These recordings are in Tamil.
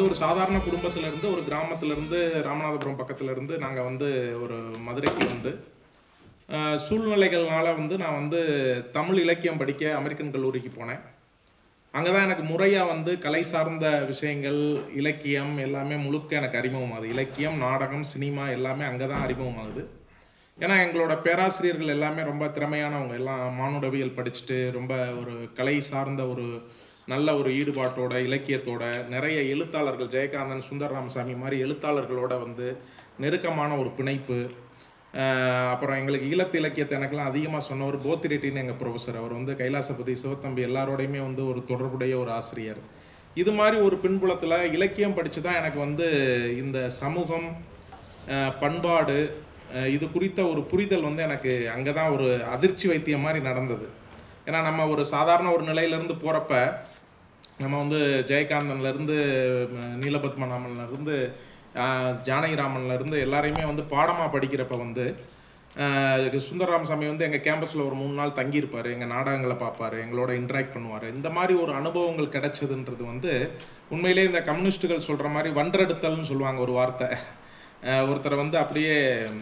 வந்து ஒரு சாதாரண குடும்பத்துல இருந்து ஒரு கிராமத்துல இருந்து ராமநாதபுரம் பக்கத்துல இருந்து நாங்கள் வந்து ஒரு மதுரைக்கு வந்து ஆஹ், சூழ்நிலைகள்னால வந்து நான் வந்து தமிழ் இலக்கியம் படிக்க அமெரிக்கன் கல்லூரிக்கு போனேன் அங்கே தான் எனக்கு முறையாக வந்து கலை சார்ந்த விஷயங்கள் இலக்கியம் எல்லாமே முழுக்க எனக்கு அறிமுகமாகுது இலக்கியம் நாடகம் சினிமா எல்லாமே அங்கே தான் அறிமுகமாகுது ஏன்னா எங்களோட பேராசிரியர்கள் எல்லாமே ரொம்ப திறமையானவங்க எல்லாம் மானுடவியல் படிச்சுட்டு ரொம்ப ஒரு கலை சார்ந்த ஒரு நல்ல ஒரு ஈடுபாட்டோட இலக்கியத்தோட நிறைய எழுத்தாளர்கள் ஜெயகாந்தன் சுந்தர் ராமசாமி மாதிரி எழுத்தாளர்களோட வந்து நெருக்கமான ஒரு பிணைப்பு ஆஹ் அப்புறம் எங்களுக்கு ஈழத்து இலக்கியத்தை எனக்கெல்லாம் அதிகமாக சொன்னவர் போத்திரெட்டின்னு எங்கள் ப்ரொஃபஸர் அவர் வந்து கைலாசபதி சிவத்தம்பி எல்லாரோடையுமே வந்து ஒரு தொடர்புடைய ஒரு ஆசிரியர் இது மாதிரி ஒரு பின்புலத்தில் இலக்கியம் படித்து தான் எனக்கு வந்து இந்த சமூகம் ஆஹ் பண்பாடு ஆஹ் இது குறித்த ஒரு புரிதல் வந்து எனக்கு அங்கே தான் ஒரு அதிர்ச்சி வைத்தியம் மாதிரி நடந்தது ஏன்னா நம்ம ஒரு சாதாரண ஒரு நிலையிலேருந்து போகிறப்ப நம்ம வந்து ஜெயகாந்தன்லேருந்து நீலபத்மநாமன்லேருந்து ஜானகிராமன்லேருந்து எல்லாரையுமே வந்து பாடமாக படிக்கிறப்ப வந்து ஆஹ் சுந்தரராமசாமி வந்து எங்கள் கேம்பஸில் ஒரு மூணு நாள் தங்கியிருப்பார் எங்கள் நாடகங்களை பார்ப்பாரு எங்களோட இன்ட்ராக்ட் பண்ணுவார் இந்த மாதிரி ஒரு அனுபவங்கள் கிடைச்சதுன்றது வந்து உண்மையிலே இந்த கம்யூனிஸ்ட்டுகள் சொல்கிற மாதிரி வன்றெடுத்தல்னு சொல்லுவாங்க ஒரு வார்த்தை ஆஹ் ஒருத்தரை வந்து அப்படியே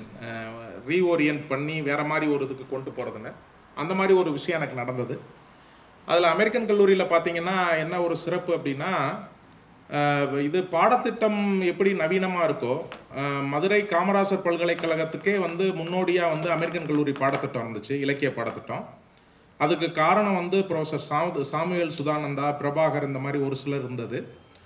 ரீஓரியன்ட் பண்ணி வேற மாதிரி ஒரு இதுக்கு கொண்டு போகிறதுன்னு அந்த மாதிரி ஒரு விஷயம் எனக்கு நடந்தது அதில் அமெரிக்கன் கல்லூரியில் பார்த்தீங்கன்னா என்ன ஒரு சிறப்பு அப்படின்னா ஆஹ் இது பாடத்திட்டம் எப்படி நவீனமாக இருக்கோ ஆஹ் மதுரை காமராசர் பல்கலைக்கழகத்துக்கே வந்து முன்னோடியாக வந்து அமெரிக்கன் கல்லூரி பாடத்திட்டம் இருந்துச்சு இலக்கிய பாடத்திட்டம் அதுக்கு காரணம் வந்து ப்ரொஃபசர் சாமு சாமுவேல் சுதானந்தா பிரபாகர் இந்த மாதிரி ஒரு சிலர் இருந்தது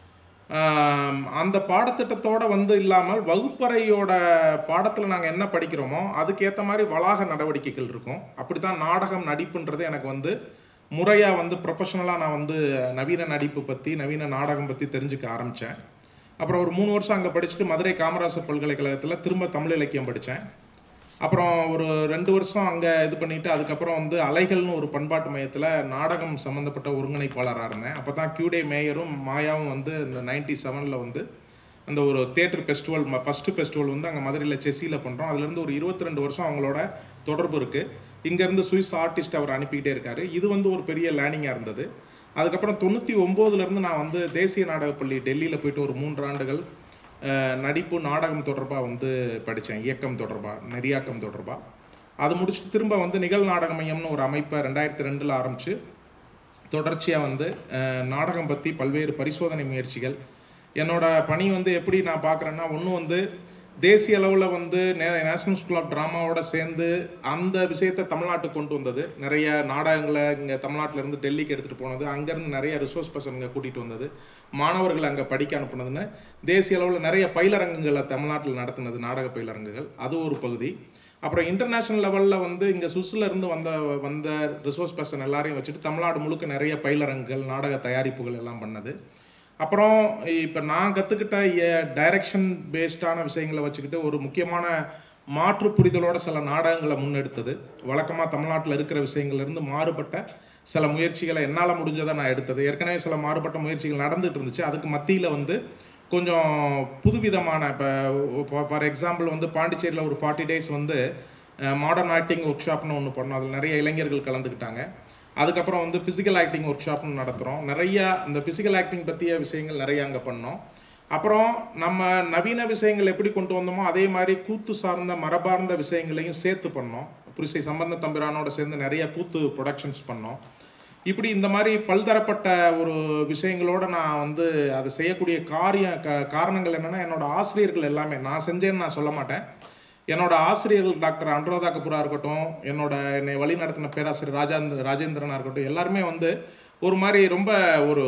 ஆம், அந்த பாடத்திட்டத்தோட வந்து இல்லாமல் வகுப்பறையோட பாடத்தில் நாங்கள் என்ன படிக்கிறோமோ அதுக்கேற்ற மாதிரி வளாக நடவடிக்கைகள் இருக்கும் அப்படித்தான் நாடகம் நடிப்புன்றது எனக்கு வந்து முறையாக வந்து ப்ரொஃபஷனலாக நான் வந்து நவீன நடிப்பு பற்றி நவீன நாடகம் பற்றி தெரிஞ்சுக்க ஆரம்பித்தேன் அப்புறம் ஒரு மூணு வருஷம் அங்கே படிச்சுட்டு மதுரை காமராசர் பல்கலைக்கழகத்தில் திரும்ப தமிழ் இலக்கியம் படித்தேன் அப்புறம் ஒரு ரெண்டு வருஷம் அங்கே இது பண்ணிட்டு அதுக்கப்புறம் வந்து அலைகள்னு ஒரு பண்பாட்டு மையத்தில் நாடகம் சம்மந்தப்பட்ட ஒருங்கிணைப்பாளராக இருந்தேன் அப்போ தான் கியூடே மேயரும் மாயாவும் வந்து இந்த நைன்டி செவனில் வந்து அந்த ஒரு தியேட்டர் ஃபெஸ்டிவல் ஃபஸ்ட்டு ஃபெஸ்டிவல் வந்து அங்கே மதுரையில் செஸ்ஸியில் பண்ணுறோம் அதுலேருந்து ஒரு இருபத்தி ரெண்டு வருஷம் அவங்களோட தொடர்பு இருக்குது இங்கேருந்து சுவிஸ் ஆர்டிஸ்ட் அவர் அனுப்பிக்கிட்டே இருக்காரு இது வந்து ஒரு பெரிய லேர்னிங்காக இருந்தது அதுக்கப்புறம் தொண்ணூற்றி ஒம்போதுலேருந்து நான் வந்து தேசிய நாடகப்பள்ளி டெல்லியில் போயிட்டு ஒரு மூன்று ஆண்டுகள் அஹ், நடிப்பு நாடகம் தொடர்பாக வந்து படித்தேன் இயக்கம் தொடர்பாக நெறியாக்கம் தொடர்பாக அது முடிச்சுட்டு திரும்ப வந்து நிகழ் நாடக மையம்னு ஒரு அமைப்பை ரெண்டாயிரத்தி ரெண்டில் ஆரம்பித்து தொடர்ச்சியாக வந்து அஹ், நாடகம் பற்றி பல்வேறு பரிசோதனை முயற்சிகள் என்னோட பணி வந்து எப்படி நான் பார்க்குறேன்னா ஒன்று வந்து தேசிய அளவில் வந்து நே நேஷனல் ஸ்கூல் ஆஃப் ட்ராமாவோட சேர்ந்து அந்த விஷயத்தை தமிழ்நாட்டுக்கு கொண்டு வந்தது நிறைய நாடகங்களை இங்கே தமிழ்நாட்டிலேருந்து டெல்லிக்கு எடுத்துகிட்டு போனது அங்கேருந்து நிறைய ரிசோர்ஸ் பர்சன் இங்கே கூட்டிகிட்டு வந்தது மாணவர்கள் அங்கே படிக்க அனுப்புனதுன்னு தேசிய அளவில் நிறைய பயிலரங்குகளை தமிழ்நாட்டில் நடத்துனது நாடக பயிலரங்குகள் அது ஒரு பகுதி அப்புறம் இன்டர்நேஷனல் லெவலில் வந்து இங்கே சுஸ்ல இருந்து வந்த வந்த ரிசோர்ஸ் பர்சன் எல்லாரையும் வச்சுட்டு தமிழ்நாடு முழுக்க நிறைய பயிலரங்குகள் நாடக தயாரிப்புகள் எல்லாம் பண்ணது அப்புறம் இப்போ நான் கற்றுக்கிட்ட டைரக்ஷன் பேஸ்டான விஷயங்களை வச்சுக்கிட்டு ஒரு முக்கியமான மாற்று புரிதலோட சில நாடகங்களை முன்னெடுத்தது வழக்கமாக தமிழ்நாட்டில் இருக்கிற விஷயங்கள்லேருந்து மாறுபட்ட சில முயற்சிகளை என்னால் முடிஞ்சதை நான் எடுத்தது ஏற்கனவே சில மாறுபட்ட முயற்சிகள் நடந்துட்டு இருந்துச்சு அதுக்கு மத்தியில் வந்து கொஞ்சம் புதுவிதமான இப்போ ஃபார் எக்ஸாம்பிள் வந்து பாண்டிச்சேரியில் ஒரு ஃபார்ட்டி டேஸ் வந்து மாடர்ன் ஆக்டிங் ஒர்க் ஷாப்னு ஒன்று பண்ணோம் அதில் நிறைய இளைஞர்கள் கலந்துக்கிட்டாங்க அதுக்கப்புறம் வந்து ஃபிசிக்கல் ஆக்டிங் ஒர்க் ஷாப்னு நடத்துகிறோம் நிறைய இந்த ஃபிசிக்கல் ஆக்டிங் பற்றிய விஷயங்கள் நிறைய அங்கே பண்ணோம் அப்புறம் நம்ம நவீன விஷயங்கள் எப்படி கொண்டு வந்தோமோ அதே மாதிரி கூத்து சார்ந்த மரபார்ந்த விஷயங்களையும் சேர்த்து பண்ணோம் புரிசை சம்பந்த தம்பிரானோட சேர்ந்து நிறைய கூத்து ப்ரொடக்ஷன்ஸ் பண்ணோம் இப்படி இந்த மாதிரி பல்தரப்பட்ட ஒரு விஷயங்களோட நான் வந்து அதை செய்யக்கூடிய காரிய க காரணங்கள் என்னென்னா என்னோட ஆசிரியர்கள் எல்லாமே நான் செஞ்சேன்னு நான் சொல்ல மாட்டேன் என்னோட ஆசிரியர்கள் டாக்டர் அனுராதா கபூரா இருக்கட்டும் என்னோட என்னை வழி நடத்தின பேராசிரியர் ராஜேந்திர ராஜேந்திரனா இருக்கட்டும் எல்லாருமே வந்து ஒரு மாதிரி ரொம்ப ஒரு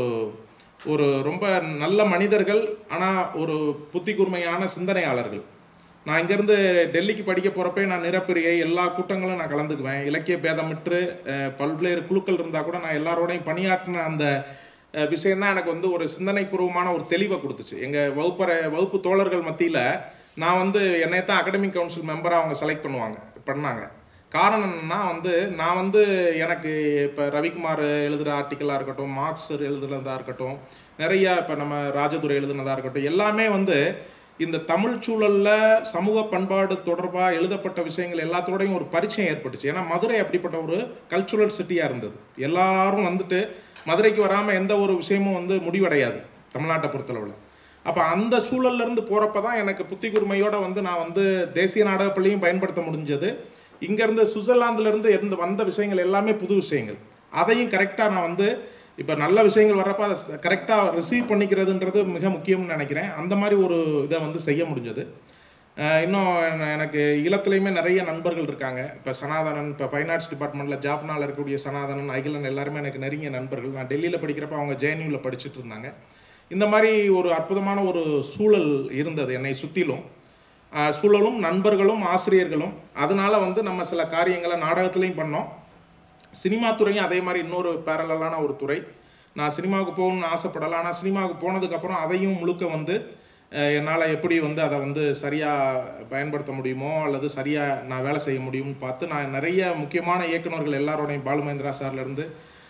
ஒரு ரொம்ப நல்ல மனிதர்கள் ஆனால் ஒரு புத்தி கூர்மையான சிந்தனையாளர்கள் நான் இங்கேருந்து டெல்லிக்கு படிக்க போகிறப்பே நான் நிறப்பிரியை எல்லா கூட்டங்களும் நான் கலந்துக்குவேன் இலக்கிய பேதமிற்று அஹ், பல்வேறு குழுக்கள் இருந்தால் கூட நான் எல்லாரோடையும் பணியாற்றின அந்த அஹ், விஷயம்தான் எனக்கு வந்து ஒரு சிந்தனைபூர்வமான ஒரு தெளிவை கொடுத்துச்சு எங்கள் வகுப்பறை வகுப்பு தோழர்கள் மத்தியில் நான் வந்து என்னை தான் அகடமிக் கவுன்சில் மெம்பராக அவங்க செலக்ட் பண்ணுவாங்க பண்ணாங்க காரணம் என்னன்னா வந்து நான் வந்து எனக்கு இப்போ ரவிக்குமார் எழுதுகிற ஆர்டிக்கலாக இருக்கட்டும் மார்க்ஸ் எழுதுனதாக இருக்கட்டும் நிறைய இப்போ நம்ம ராஜதுரை எழுதுனதாக இருக்கட்டும் எல்லாமே வந்து இந்த தமிழ் சூழல்ல சமூக பண்பாடு தொடர்பாக எழுதப்பட்ட விஷயங்கள் எல்லாத்தோடையும் ஒரு பரிச்சயம் ஏற்பட்டுச்சு ஏன்னா மதுரை அப்படிப்பட்ட ஒரு கல்ச்சுரல் சிட்டியாக இருந்தது எல்லாரும் வந்துட்டு மதுரைக்கு வராமல் எந்த ஒரு விஷயமும் வந்து முடிவடையாது தமிழ்நாட்டை பொறுத்தளவில் அப்போ அந்த சூழல்ல இருந்து போகிறப்ப தான் எனக்கு புத்தி கூர்மையோட வந்து நான் வந்து தேசிய நாடகப் பள்ளியும் பயன்படுத்த முடிஞ்சது இங்கேருந்து சுவிட்சர்லாந்துலேருந்து இருந்து வந்த விஷயங்கள் எல்லாமே புது விஷயங்கள் அதையும் கரெக்டாக நான் வந்து இப்போ நல்ல விஷயங்கள் வர்றப்ப அதை கரெக்டாக ரிசீவ் பண்ணிக்கிறதுன்றது மிக முக்கியம்னு நினைக்கிறேன் அந்த மாதிரி ஒரு இதை வந்து செய்ய முடிஞ்சது அஹ் இன்னும் என- எனக்கு ஈழத்துலையுமே நிறைய நண்பர்கள் இருக்காங்க இப்போ சனாதனன் இப்போ ஃபைன் ஆர்ட்ஸ் டிபார்ட்மெண்ட்டில் ஜாப்னால இருக்கக்கூடிய சனாதனன் அகிலன் எல்லாருமே எனக்கு நெருங்கிய நண்பர்கள் நான் டெல்லியில் படிக்கிறப்ப அவங்க ஜேஎன்யூவில் படிச்சுட்டு இருந்தாங்க இந்த மாதிரி ஒரு அற்புதமான ஒரு சூழல் இருந்தது என்னை சுற்றிலும் சூழலும் நண்பர்களும் ஆசிரியர்களும் அதனால வந்து நம்ம சில காரியங்களை நாடகத்துலேயும் பண்ணோம் சினிமா துறையும் அதே மாதிரி இன்னொரு பேரலான ஒரு துறை நான் சினிமாவுக்கு போகணும்னு ஆசைப்படலை ஆனால் சினிமாவுக்கு போனதுக்கப்புறம் அதையும் முழுக்க வந்து என்னால் எப்படி வந்து அதை வந்து சரியாக பயன்படுத்த முடியுமோ அல்லது சரியாக நான் வேலை செய்ய முடியும்னு பார்த்து நான் நிறைய முக்கியமான இயக்குனர்கள் எல்லாரோடையும் பாலுமேந்திரா சார்லேருந்து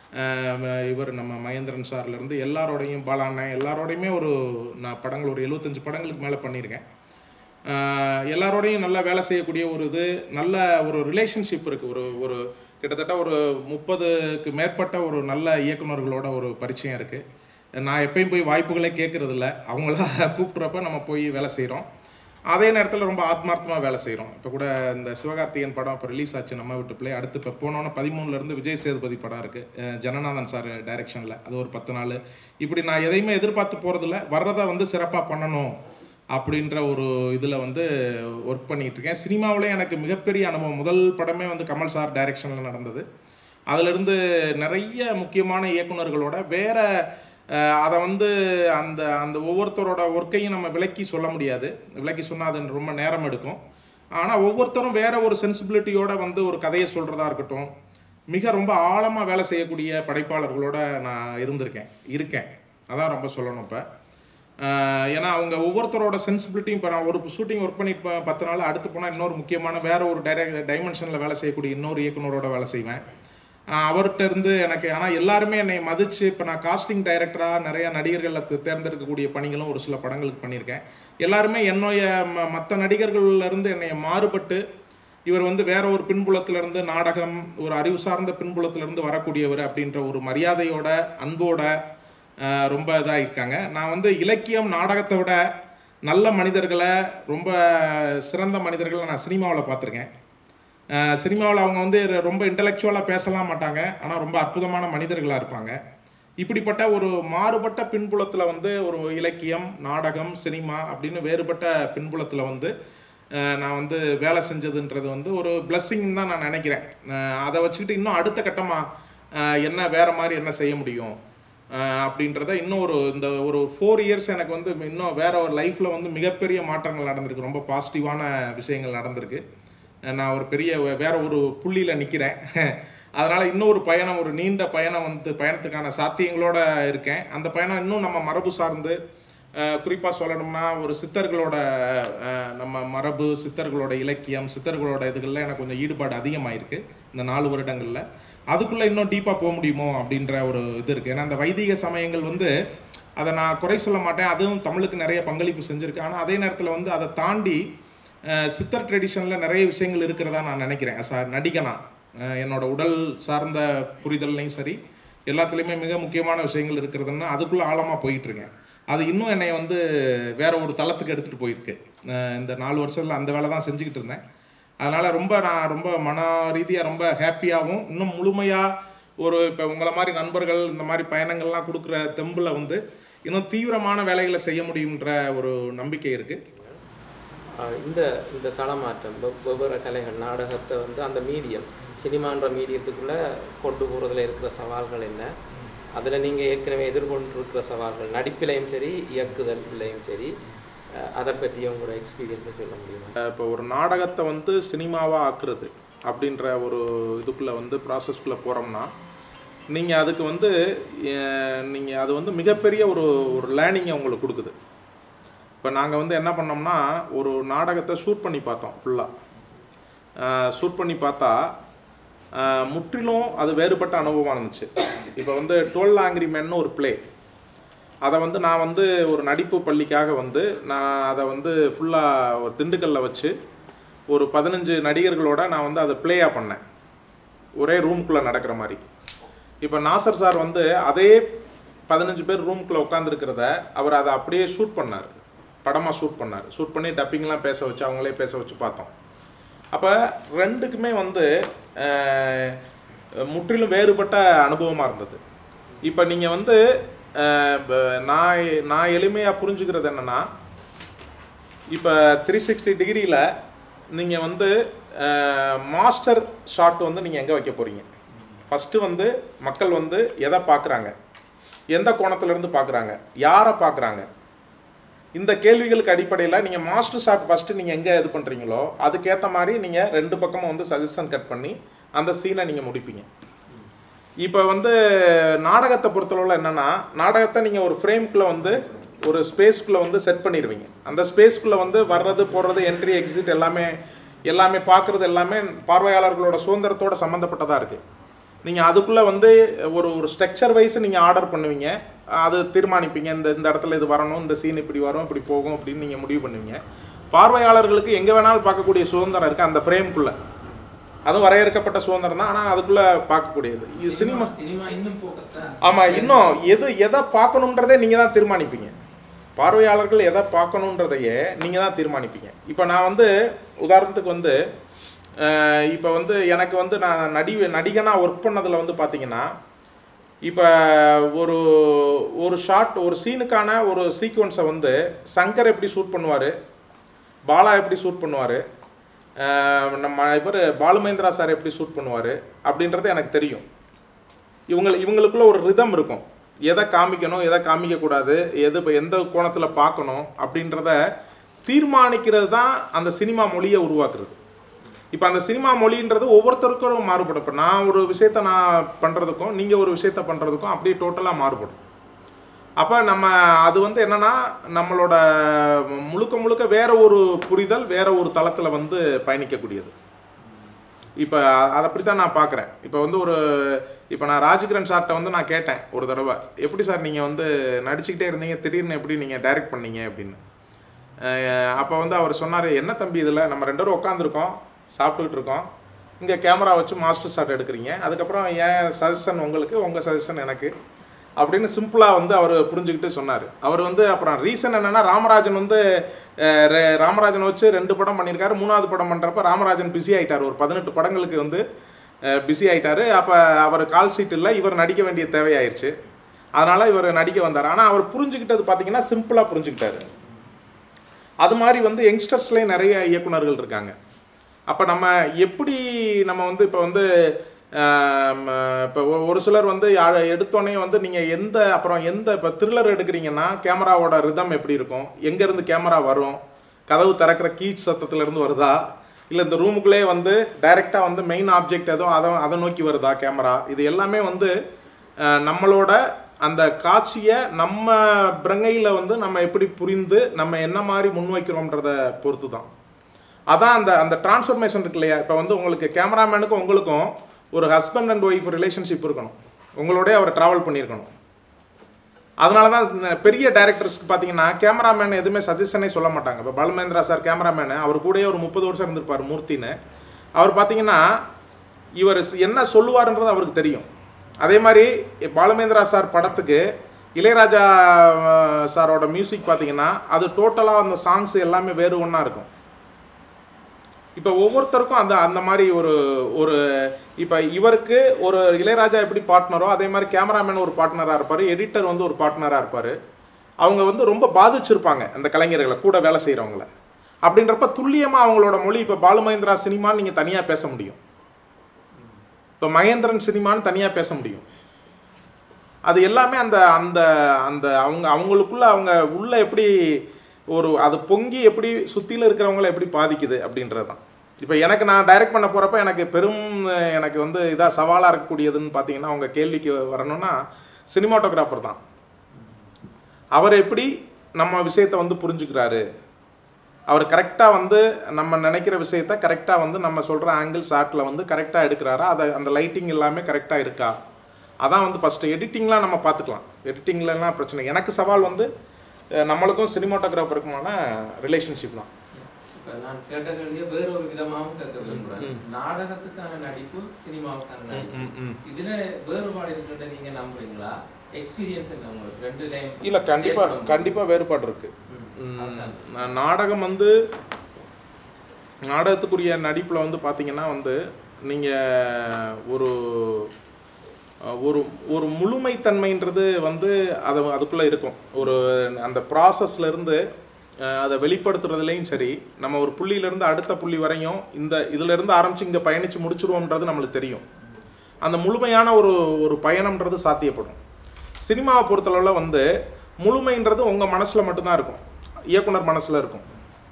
இவர் நம்ம மகேந்திரன் சார்லேருந்து எல்லாரோடையும் பாலாண்ணன் எல்லாரோடையுமே ஒரு நான் படங்கள் ஒரு எழுபத்தஞ்சு படங்களுக்கு மேலே பண்ணியிருக்கேன் ஆஹ் எல்லாரோடையும் நல்லா வேலை செய்யக்கூடிய ஒரு இது நல்ல ஒரு ரிலேஷன்ஷிப் இருக்குது ஒரு ஒரு கிட்டத்தட்ட ஒரு முப்பதுக்கு மேற்பட்ட ஒரு நல்ல இயக்குனர்களோட ஒரு பரிச்சயம் இருக்குது நான் எப்பயும் போய் வாய்ப்புகளே கேட்கறதில்ல அவங்களா கூப்பிட்றப்ப நம்ம போய் வேலை செய்கிறோம் அதே நேரத்தில் ரொம்ப ஆத்மார்த்தமாக வேலை செய்கிறோம் இப்போ கூட இந்த சிவகார்த்திகேயன் படம் இப்போ ரிலீஸ் ஆச்சு நம்ம விட்டு பிள்ளை அடுத்து இப்போ போனோன்னே பதிமூணுலேருந்து விஜய் சேதுபதி படம் இருக்குது ஜனநாதன் சார் டைரக்ஷனில் அது ஒரு பத்து நாள் இப்படி நான் எதையுமே எதிர்பார்த்து போகிறதில்ல வர்றதை வந்து சிறப்பாக பண்ணணும் அப்படின்ற ஒரு இதில் வந்து ஒர்க் பண்ணிட்டு இருக்கேன் சினிமாவிலே எனக்கு மிகப்பெரிய அனுபவம் முதல் படமே வந்து கமல் சார் டைரக்ஷனில் நடந்தது அதிலிருந்து நிறைய முக்கியமான இயக்குனர்களோட வேற அஹ், அதை வந்து அந்த அந்த ஒவ்வொருத்தரோட ஒர்க்கையும் நம்ம விளக்கி சொல்ல முடியாது விளக்கி சொன்னால் அது ரொம்ப நேரம் எடுக்கும் ஆனால் ஒவ்வொருத்தரும் வேற ஒரு சென்சிபிலிட்டியோட வந்து ஒரு கதையை சொல்கிறதா இருக்கட்டும் மிக ரொம்ப ஆழமாக வேலை செய்யக்கூடிய படைப்பாளர்களோட நான் இருந்திருக்கேன் இருக்கேன் அதான் ரொம்ப சொல்லணும் இப்போ ஆஹ் ஏன்னா அவங்க ஒவ்வொருத்தரோட சென்சிபிலிட்டியும் இப்போ நான் ஒரு ஷூட்டிங் ஒர்க் பண்ணிட்டு ப- பத்து நாள் அடுத்து போனால் இன்னொரு முக்கியமான வேற ஒரு டைரக்ட் டைமென்ஷனில் வேலை செய்யக்கூடிய இன்னொரு இயக்குனரோட வேலை செய்வேன் ஆஹ் அவர்கிட்ட இருந்து எனக்கு ஆனால் எல்லாருமே என்னை மதிச்சு இப்போ நான் காஸ்டிங் டைரக்டராக நிறைய நடிகர்களை தே- தேர்ந்தெடுக்கக்கூடிய பணிகளும் ஒரு சில படங்களுக்கு பண்ணியிருக்கேன் எல்லாருமே என்னுடைய மற்ற நடிகர்கள்ல இருந்து என்னை மாறுபட்டு இவர் வந்து வேற ஒரு பின்புலத்துல இருந்து நாடகம் ஒரு அறிவு சார்ந்த பின்புலத்துல இருந்து வரக்கூடியவர் அப்படின்ற ஒரு மரியாதையோட அன்போட ஆஹ் ரொம்ப இதாக இருக்காங்க நான் வந்து இலக்கியம் நாடகத்தை விட நல்ல மனிதர்களை ரொம்ப சிறந்த மனிதர்களை நான் சினிமாவில் பார்த்துருக்கேன் சினிமாவில் அவங்க வந்து ரொம்ப இன்டலெக்சுவலாக பேசலாம் மாட்டாங்க ஆனால் ரொம்ப அற்புதமான மனிதர்களாக இருப்பாங்க இப்படிப்பட்ட ஒரு மாறுபட்ட பின்புலத்தில் வந்து ஒரு இலக்கியம் நாடகம் சினிமா அப்படின்னு வேறுபட்ட பின்புலத்தில் வந்து அஹ், நான் வந்து வேலை செஞ்சதுன்றது வந்து ஒரு பிளஸ்ஸிங் தான் நான் நினைக்கிறேன் அஹ், அதை வச்சுக்கிட்டு இன்னும் அடுத்த கட்டமாக என்ன வேற மாதிரி என்ன செய்ய முடியும் அஹ், அப்படின்றத இன்னும் ஒரு இந்த ஒரு ஃபோர் இயர்ஸ் எனக்கு வந்து இன்னும் வேற ஒரு லைஃப்பில் வந்து மிகப்பெரிய மாற்றங்கள் நடந்திருக்கு ரொம்ப பாசிட்டிவான விஷயங்கள் நடந்திருக்கு நான் ஒரு பெரிய வே- வேற ஒரு புள்ளியில் நிற்கிறேன் அதனால் இன்னொரு பயணம் ஒரு நீண்ட பயணம் வந்து பயணத்துக்கான சாத்தியங்களோட இருக்கேன் அந்த பயணம் இன்னும் நம்ம மரபு சார்ந்து குறிப்பாக சொல்லணும்னா ஒரு சித்தர்களோட அஹ், நம்ம மரபு சித்தர்களோட இலக்கியம் சித்தர்களோட இதுகளில் எனக்கு கொஞ்சம் ஈடுபாடு அதிகமாயிருக்கு இந்த நாலு வருடங்களில் அதுக்குள்ளே இன்னும் டீப்பாக போக முடியுமோ அப்படின்ற ஒரு இது இருக்குது ஏன்னா அந்த வைதிக சமயங்கள் வந்து அதை நான் குறை சொல்ல மாட்டேன் அதுவும் தமிழுக்கு நிறைய பங்களிப்பு செஞ்சுருக்கு ஆனால் அதே நேரத்தில் வந்து அதை தாண்டி அஹ், சித்தர் ட்ரெடிஷனில் நிறைய விஷயங்கள் இருக்கிறதா நான் நினைக்கிறேன் as a நடிகனா அஹ், என்னோட உடல் சார்ந்த புரிதல்லையும் சரி எல்லாத்துலேயுமே மிக முக்கியமான விஷயங்கள் இருக்கிறதுன்னு அதுக்குள்ளே ஆழமாக போயிட்டு இருக்கேன் அது இன்னும் என்னை வந்து வேற ஒரு தளத்துக்கு எடுத்துகிட்டு போயிருக்கு அஹ், இந்த நாலு வருஷத்தில் அந்த வேலை தான் செஞ்சுக்கிட்டு இருந்தேன் அதனால் ரொம்ப நான் ரொம்ப மன ரீதியாக ரொம்ப ஹாப்பியாகவும் இன்னும் முழுமையாக ஒரு இப்போ உங்களை மாதிரி நண்பர்கள் இந்த மாதிரி பயணங்கள்லாம் கொடுக்குற தெம்பில் வந்து இன்னும் தீவிரமான வேலைகளை செய்ய முடியுன்ற ஒரு நம்பிக்கை இருக்குது ஆஹ் இந்த இந்த தளமாற்றம் வெவ்- வெவ்வேறு கலைகள் நாடகத்தை வந்து அந்த மீடியம் சினிமான்ற மீடியத்துக்குள்ளே கொண்டு போகிறதுல இருக்கிற சவால்கள் என்ன அதில் நீங்கள் ஏற்கனவே எதிர்கொண்டிருக்கிற சவால்கள் நடிப்பிலையும் சரி இயக்குதல்லையும் சரி ஆஹ் அதை பற்றி உங்களோட எக்ஸ்பீரியன்ஸை சொல்ல முடியுமா இப்போ ஒரு நாடகத்தை வந்து சினிமாவாக ஆக்குறது அப்படின்ற ஒரு இதுக்குள்ளே வந்து ப்ராசஸ்க்குள்ளே போகிறோம்னா நீங்கள் அதுக்கு வந்து நீங்கள் அது வந்து மிகப்பெரிய ஒரு ஒரு லேர்னிங்கை உங்களுக்கு கொடுக்குது இப்போ நாங்கள் வந்து என்ன பண்ணோம்னா ஒரு நாடகத்தை ஷூட் பண்ணி பார்த்தோம் ஃபுல்லாக ஷூட் பண்ணி பார்த்தா ஆஹ் முற்றிலும் அது வேறுபட்ட அனுபவமாக இருந்துச்சு இப்போ வந்து டுவெல் ஆங்கிரி மென்னு ஒரு ப்ளே அதை வந்து நான் வந்து ஒரு நடிப்பு பள்ளிக்காக வந்து நான் அதை வந்து ஃபுல்லாக ஒரு திண்டுக்கல்ல வச்சு ஒரு பதினஞ்சு நடிகர்களோட நான் வந்து அதை ப்ளேயாக பண்ணேன் ஒரே ரூம்குள்ளே நடக்கிற மாதிரி இப்போ நாசர் சார் வந்து அதே பதினஞ்சு பேர் ரூம்குள்ளே உட்காந்துருக்கிறத அவர் அதை அப்படியே ஷூட் பண்ணார் படமாக ஷூட் பண்ணார் ஷூட் பண்ணி டப்பிங்லாம் பேச வச்சு அவங்களே பேச வச்சு பார்த்தோம் அப்போ ரெண்டுக்குமே வந்து அஹ், முற்றிலும் வேறுபட்ட அனுபவமாக இருந்தது இப்போ நீங்கள் வந்து அஹ், ப- நான் நான் எளிமையாக புரிஞ்சுக்கிறது என்னென்னா இப்போ த்ரீ சிக்ஸ்டி டிகிரியில் நீங்கள் வந்து மாஸ்டர் ஷாட் வந்து நீங்கள் எங்கே வைக்க போகிறீங்க ஃபஸ்ட்டு வந்து மக்கள் வந்து எதை பார்க்குறாங்க எந்த கோணத்துலேருந்து பார்க்குறாங்க யாரை பார்க்குறாங்க இந்த கேள்விகளுக்கு அடிப்படையில் நீங்கள் மாஸ்டர் ஷாட் ஃபஸ்ட்டு நீங்கள் எங்கே இது பண்ணுறீங்களோ அதுக்கேற்ற மாதிரி நீங்கள் ரெண்டு பக்கமும் வந்து சஜஷன் கட் பண்ணி அந்த சீனை நீங்கள் முடிப்பீங்க இப்போ வந்து நாடகத்தை பொறுத்தளவில் என்னென்னா நாடகத்தை நீங்கள் ஒரு ஃப்ரேம்குள்ளே வந்து ஒரு ஸ்பேஸ்க்குள்ளே வந்து செட் பண்ணிடுவீங்க அந்த ஸ்பேஸ்க்குள்ளே வந்து வர்றது போடுறது என்ட்ரி எக்ஸிட் எல்லாமே எல்லாமே பார்க்குறது எல்லாமே பார்வையாளர்களோட சுதந்திரத்தோட சம்மந்தப்பட்டதாக இருக்குது நீங்கள் அதுக்குள்ளே வந்து ஒரு ஒரு ஸ்ட்ரக்சர் வைஸ் நீங்கள் ஆர்டர் பண்ணுவீங்க அது தீர்மானிப்பீங்க இந்த இந்த இடத்துல இது வரணும் இந்த சீன் இப்படி வரும் இப்படி போகும் அப்படின்னு நீங்கள் முடிவு பண்ணுவீங்க பார்வையாளர்களுக்கு எங்கே வேணாலும் பார்க்கக்கூடிய சுதந்திரம் இருக்குது அந்த ஃப்ரேம்குள்ளே அதுவும் வரையறுக்கப்பட்ட சுதந்திரம் தான் ஆனால் அதுக்குள்ளே பார்க்கக்கூடியது இது சினிமா சினிமா இன்னும் ஃபோக்கஸ்டா ஆமாம் இன்னும் எது எதை பார்க்கணுன்றதே நீங்கள் தான் தீர்மானிப்பீங்க பார்வையாளர்கள் எதை பார்க்கணுன்றதையே நீங்கள் தான் தீர்மானிப்பீங்க இப்போ நான் வந்து உதாரணத்துக்கு வந்து அஹ், இப்போ வந்து எனக்கு வந்து நான் நடி நடிகனாக ஒர்க் பண்ணதில் வந்து பார்த்தீங்கன்னா இப்போ ஒரு ஒரு ஷாட் ஒரு சீனுக்கான ஒரு சீக்வன்ஸை வந்து சங்கர் எப்படி ஷூட் பண்ணுவார் பாலா எப்படி ஷூட் பண்ணுவார் நம்ம இவர் பாலுமேந்திரா சார் எப்படி ஷூட் பண்ணுவார் அப்படின்றது எனக்கு தெரியும் இவங்க இவங்களுக்குள்ள ஒரு ரிதம் இருக்கும் எதை காமிக்கணும் எதை காமிக்கக்கூடாது எது இப்போ எந்த கோணத்தில் பார்க்கணும் அப்படின்றத தீர்மானிக்கிறது தான் அந்த சினிமா மொழியை உருவாக்குறது இப்போ அந்த சினிமா மொழின்றது ஒவ்வொருத்தருக்கும் மாறுபடும் இப்போ நான் ஒரு விஷயத்த நான் பண்ணுறதுக்கும் நீங்கள் ஒரு விஷயத்த பண்ணுறதுக்கும் அப்படியே டோட்டலாக மாறுபடும் அப்போ நம்ம அது வந்து என்னன்னா நம்மளோட முழுக்க முழுக்க வேற ஒரு புரிதல் வேற ஒரு தளத்தில் வந்து பயணிக்கக்கூடியது இப்போ அதை அப்படி தான் நான் பார்க்குறேன் இப்போ வந்து ஒரு இப்போ நான் ராஜகிரண் சார்கிட்ட வந்து நான் கேட்டேன் ஒரு தடவை எப்படி சார் நீங்கள் வந்து நடிச்சுக்கிட்டே இருந்தீங்க திடீர்னு எப்படி நீங்கள் டைரக்ட் பண்ணீங்க அப்படின்னு அப்போ வந்து அவர் சொன்னார் என்ன தம்பி இதில் நம்ம ரெண்டு பேரும் உட்காந்துருக்கோம் சாப்பிட்டுக்கிட்டு இருக்கோம் இங்கே கேமரா வச்சு மாஸ்டர் ஷாட் எடுக்கிறீங்க அதுக்கப்புறம் என் சஜஷன் உங்களுக்கு உங்கள் சஜஷன் எனக்கு அப்படின்னு சிம்பிளாக வந்து அவர் புரிஞ்சுக்கிட்டு சொன்னார் அவர் வந்து அப்புறம் ரீசன் என்னன்னா ராமராஜன் வந்து அஹ், ரெ- ராமராஜன் வச்சு ரெண்டு படம் பண்ணியிருக்காரு மூணாவது படம் பண்ணுறப்ப ராமராஜன் பிஸி ஆயிட்டார் ஒரு பதினெட்டு படங்களுக்கு வந்து பிஸி ஆயிட்டாரு அப்போ அவர் கால் ஷீட் இல்லை இவர் நடிக்க வேண்டிய தேவையாயிருச்சு அதனால் இவர் நடிக்க வந்தார் ஆனால் அவர் புரிஞ்சுக்கிட்டது பார்த்தீங்கன்னா சிம்பிளாக புரிஞ்சுக்கிட்டாரு அது மாதிரி வந்து யங்ஸ்டர்ஸ்லேயே நிறைய இயக்குனர்கள் இருக்காங்க அப்போ நம்ம எப்படி நம்ம வந்து இப்போ வந்து இப்போ ஒரு சிலர் வந்து யா- எடுத்தோடனே வந்து நீங்கள் எந்த அப்புறம் எந்த இப்போ த்ரில்லர் எடுக்கிறீங்கன்னா கேமராவோட ரிதம் எப்படி இருக்கும் எங்கேருந்து கேமரா வரும் கதவு திறக்கிற கீச் சத்தத்துலேருந்து வருதா இல்லை இந்த ரூமுக்குள்ளே வந்து டைரெக்டாக வந்து மெயின் ஆப்ஜெக்ட் ஏதோ அதை அதை நோக்கி வருதா கேமரா இது எல்லாமே வந்து அஹ், நம்மளோட அந்த காட்சியை நம்ம பிரங்கையில் வந்து நம்ம எப்படி புரிந்து நம்ம என்ன மாதிரி முன்வைக்கிறோன்றத பொறுத்து தான் அதான் அந்த அந்த டிரான்ஸ்ஃபர்மேஷன் இருக்கு இல்லையா இப்போ வந்து உங்களுக்கு கேமராமேனுக்கும் உங்களுக்கும் ஒரு ஹஸ்பண்ட் அண்ட் ஒய்ஃப் ரிலேஷன்ஷிப் இருக்கணும் உங்களோடய அவர் ட்ராவல் பண்ணியிருக்கணும் அதனால தான் இந்த பெரிய டைரக்டர்ஸ்க்கு பார்த்தீங்கன்னா கேமராமேன் எதுவுமே சஜஷனே சொல்ல மாட்டாங்க இப்போ பாலுமேந்திரா சார் கேமராமேனு அவர் கூடயே ஒரு முப்பது வருஷம் இருந்திருப்பார் மூர்த்தின்னு அவர் பார்த்தீங்கன்னா இவர் ஸ்- என்ன சொல்லுவாருன்றது அவருக்கு தெரியும் அதே மாதிரி பாலுமேந்திரா சார் படத்துக்கு இளையராஜா அஹ், சாரோட மியூசிக் பார்த்தீங்கன்னா அது டோட்டலாக அந்த சாங்ஸ் எல்லாமே வேறு ஒன்றா இருக்கும் இப்போ ஒவ்வொருத்தருக்கும் அந்த அந்த மாதிரி ஒரு ஒரு இப்போ இவருக்கு ஒரு இளையராஜா எப்படி பார்ட்னரோ அதே மாதிரி கேமராமேன் ஒரு பார்ட்னராக இருப்பார் எடிட்டர் வந்து ஒரு பார்ட்னராக இருப்பார் அவங்க வந்து ரொம்ப பாதிச்சிருப்பாங்க அந்த கலைஞர்களை கூட வேலை செய்கிறவங்கள அப்படின்றப்ப துல்லியமாக அவங்களோட மொழி இப்போ பாலுமகேந்திரா சினிமான்னு நீங்கள் தனியாக பேச முடியும் இப்போ மகேந்திரன் சினிமான்னு தனியாக பேச முடியும் அது எல்லாமே அந்த அந்த அந்த அவங்க அவங்களுக்குள்ள அவங்க உள்ள எப்படி ஒரு அது பொங்கி எப்படி சுற்றில இருக்கிறவங்கள எப்படி பாதிக்குது அப்படின்றது தான் இப்போ எனக்கு நான் டைரக்ட் பண்ண போகிறப்ப எனக்கு பெரும் அஹ், எனக்கு வந்து இதாக சவாலாக இருக்கக்கூடியதுன்னு பார்த்தீங்கன்னா அவங்க கேள்விக்கு வரணும்னா சினிமாட்டோகிராஃபர் தான் அவர் எப்படி நம்ம விஷயத்தை வந்து புரிஞ்சுக்கிறாரு அவர் கரெக்டாக வந்து நம்ம நினைக்கிற விஷயத்த கரெக்டாக வந்து நம்ம சொல்கிற ஆங்கிள் ஷாட்டில் வந்து கரெக்டாக எடுக்கிறாரா அதை அந்த லைட்டிங் எல்லாமே கரெக்டாக இருக்கா அதான் வந்து ஃபஸ்ட்டு எடிட்டிங்லாம் நம்ம பார்த்துக்கலாம் எடிட்டிங்லலாம் பிரச்சனை இல்லை. எனக்கு சவால் வந்து அஹ், நம்மளுக்கும் சினிமாட்டோகிராஃபருக்குமான ரிலேஷன்ஷிப் தான் இப்ப நான் கேட்ட கேள்வியை வேற ஒரு விதமாகவும் கேட்க விரும்புறேன் நாடகத்துக்கான நடிப்பு சினிமாவுக்கான நடிப்பு இதுல வேறுபாடு இருக்குன்னு நீங்க நம்புறீங்களா எக்ஸ்பீரியன்ஸ் என்ன உங்களுக்கு ரெண்டுலேயும் இல்லை கண்டிப்பாக கண்டிப்பாக வேறுபாடு இருக்கு ம், நா- நாடகம் வந்து நாடகத்துக்குரிய நடிப்பில் வந்து பார்த்தீங்கன்னா வந்து நீங்கள் ஒரு அஹ், ஒரு ஒரு முழுமைத்தன்மைன்றது வந்து அது அதுக்குள்ளே இருக்கும் ஒரு அந்த ப்ராசஸ்ல இருந்து அஹ், அதை வெளிப்படுத்துறதுலேயும் சரி நம்ம ஒரு புள்ளியிலேருந்து அடுத்த புள்ளி வரையும் இந்த இதிலேருந்து ஆரம்பித்து இங்கே பயணித்து முடிச்சிருவோன்றது நம்மளுக்கு தெரியும் அந்த முழுமையான ஒரு ஒரு பயணம்ன்றது சாத்தியப்படும் சினிமாவை பொறுத்தளவில் வந்து முழுமைன்றது உங்கள் மனசில் மட்டும்தான் இருக்கும் இயக்குனர் மனசில் இருக்கும்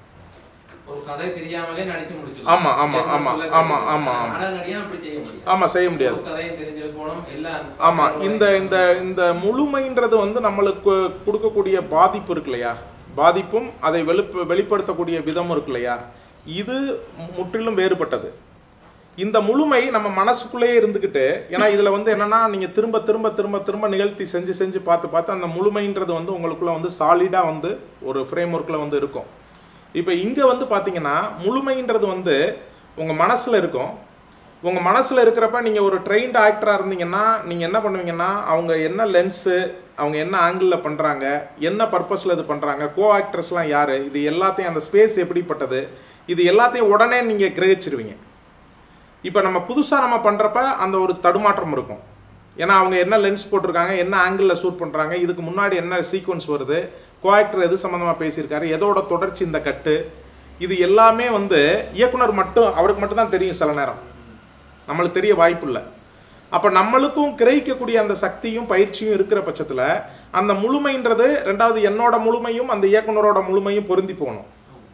ஒரு கதை தெரியாமலே நடிச்சு முடிச்சு ஆமா, ஆமா, ஆமா, ஆமா, ஆமா, ஆமா. நாடக நடிகா அப்படி செய்ய முடியும் ஆமாம் செய்ய முடியாது ஒரு கதையும் தெரிஞ்சிருக்கணும் எல்லாம் ஆமாம் இந்த இந்த இந்த முழுமைன்றது வந்து நம்மளுக்கு கொடுக்கக்கூடிய பாதிப்பு இருக்கு இல்லையா பாதிப்பும் அதை வெளிப்ப வெளிப்படுத்தக்கூடிய விதமும் இருக்கு இல்லையா இது முற்றிலும் வேறுபட்டது இந்த முழுமை நம்ம மனசுக்குள்ளேயே இருந்துக்கிட்டு ஏன்னா இதில் வந்து என்னன்னா நீங்கள் திரும்ப திரும்ப திரும்ப திரும்ப நிகழ்த்தி செஞ்சு செஞ்சு பார்த்து பார்த்து அந்த முழுமைன்றது வந்து உங்களுக்குள்ள வந்து சாலிடாக வந்து ஒரு ஃப்ரேம் ஒர்க்கில் வந்து இருக்கும் இப்போ இங்கே வந்து பார்த்தீங்கன்னா முழுமைன்றது வந்து உங்கள் மனசில் இருக்கும் உங்கள் மனசில் இருக்கிறப்ப நீங்கள் ஒரு ட்ரெயின்டு ஆக்டராக இருந்தீங்கன்னா நீங்கள் என்ன பண்ணுவீங்கன்னா அவங்க என்ன லென்ஸு அவங்க என்ன ஆங்கிளில் பண்ணுறாங்க என்ன பர்பஸில் இது பண்ணுறாங்க கோ ஆக்ட்ரஸ்லாம் யார் இது எல்லாத்தையும் அந்த ஸ்பேஸ் எப்படிப்பட்டது இது எல்லாத்தையும் உடனே நீங்கள் கிரகிச்சிருவீங்க இப்போ நம்ம புதுசாக நம்ம பண்ணுறப்ப அந்த ஒரு தடுமாற்றம் இருக்கும் ஏன்னா அவங்க என்ன லென்ஸ் போட்டிருக்காங்க என்ன ஆங்கிளில் ஷூட் பண்ணுறாங்க இதுக்கு முன்னாடி என்ன சீக்வன்ஸ் வருது கோஆக்டர் எது சம்மந்தமாக பேசியிருக்காரு எதோட தொடர்ச்சி இந்த கட்டு இது எல்லாமே வந்து இயக்குனர் மட்டும் அவருக்கு மட்டும் தான் தெரியும் சில நேரம் நம்மளுக்கு தெரிய வாய்ப்பு இல்லை அப்போ நம்மளுக்கும் கிரகிக்கக்கூடிய அந்த சக்தியும் பயிற்சியும் இருக்கிற பட்சத்தில் அந்த முழுமைன்றது ரெண்டாவது என்னோட முழுமையும் அந்த இயக்குனரோட முழுமையும் பொருந்தி போகணும்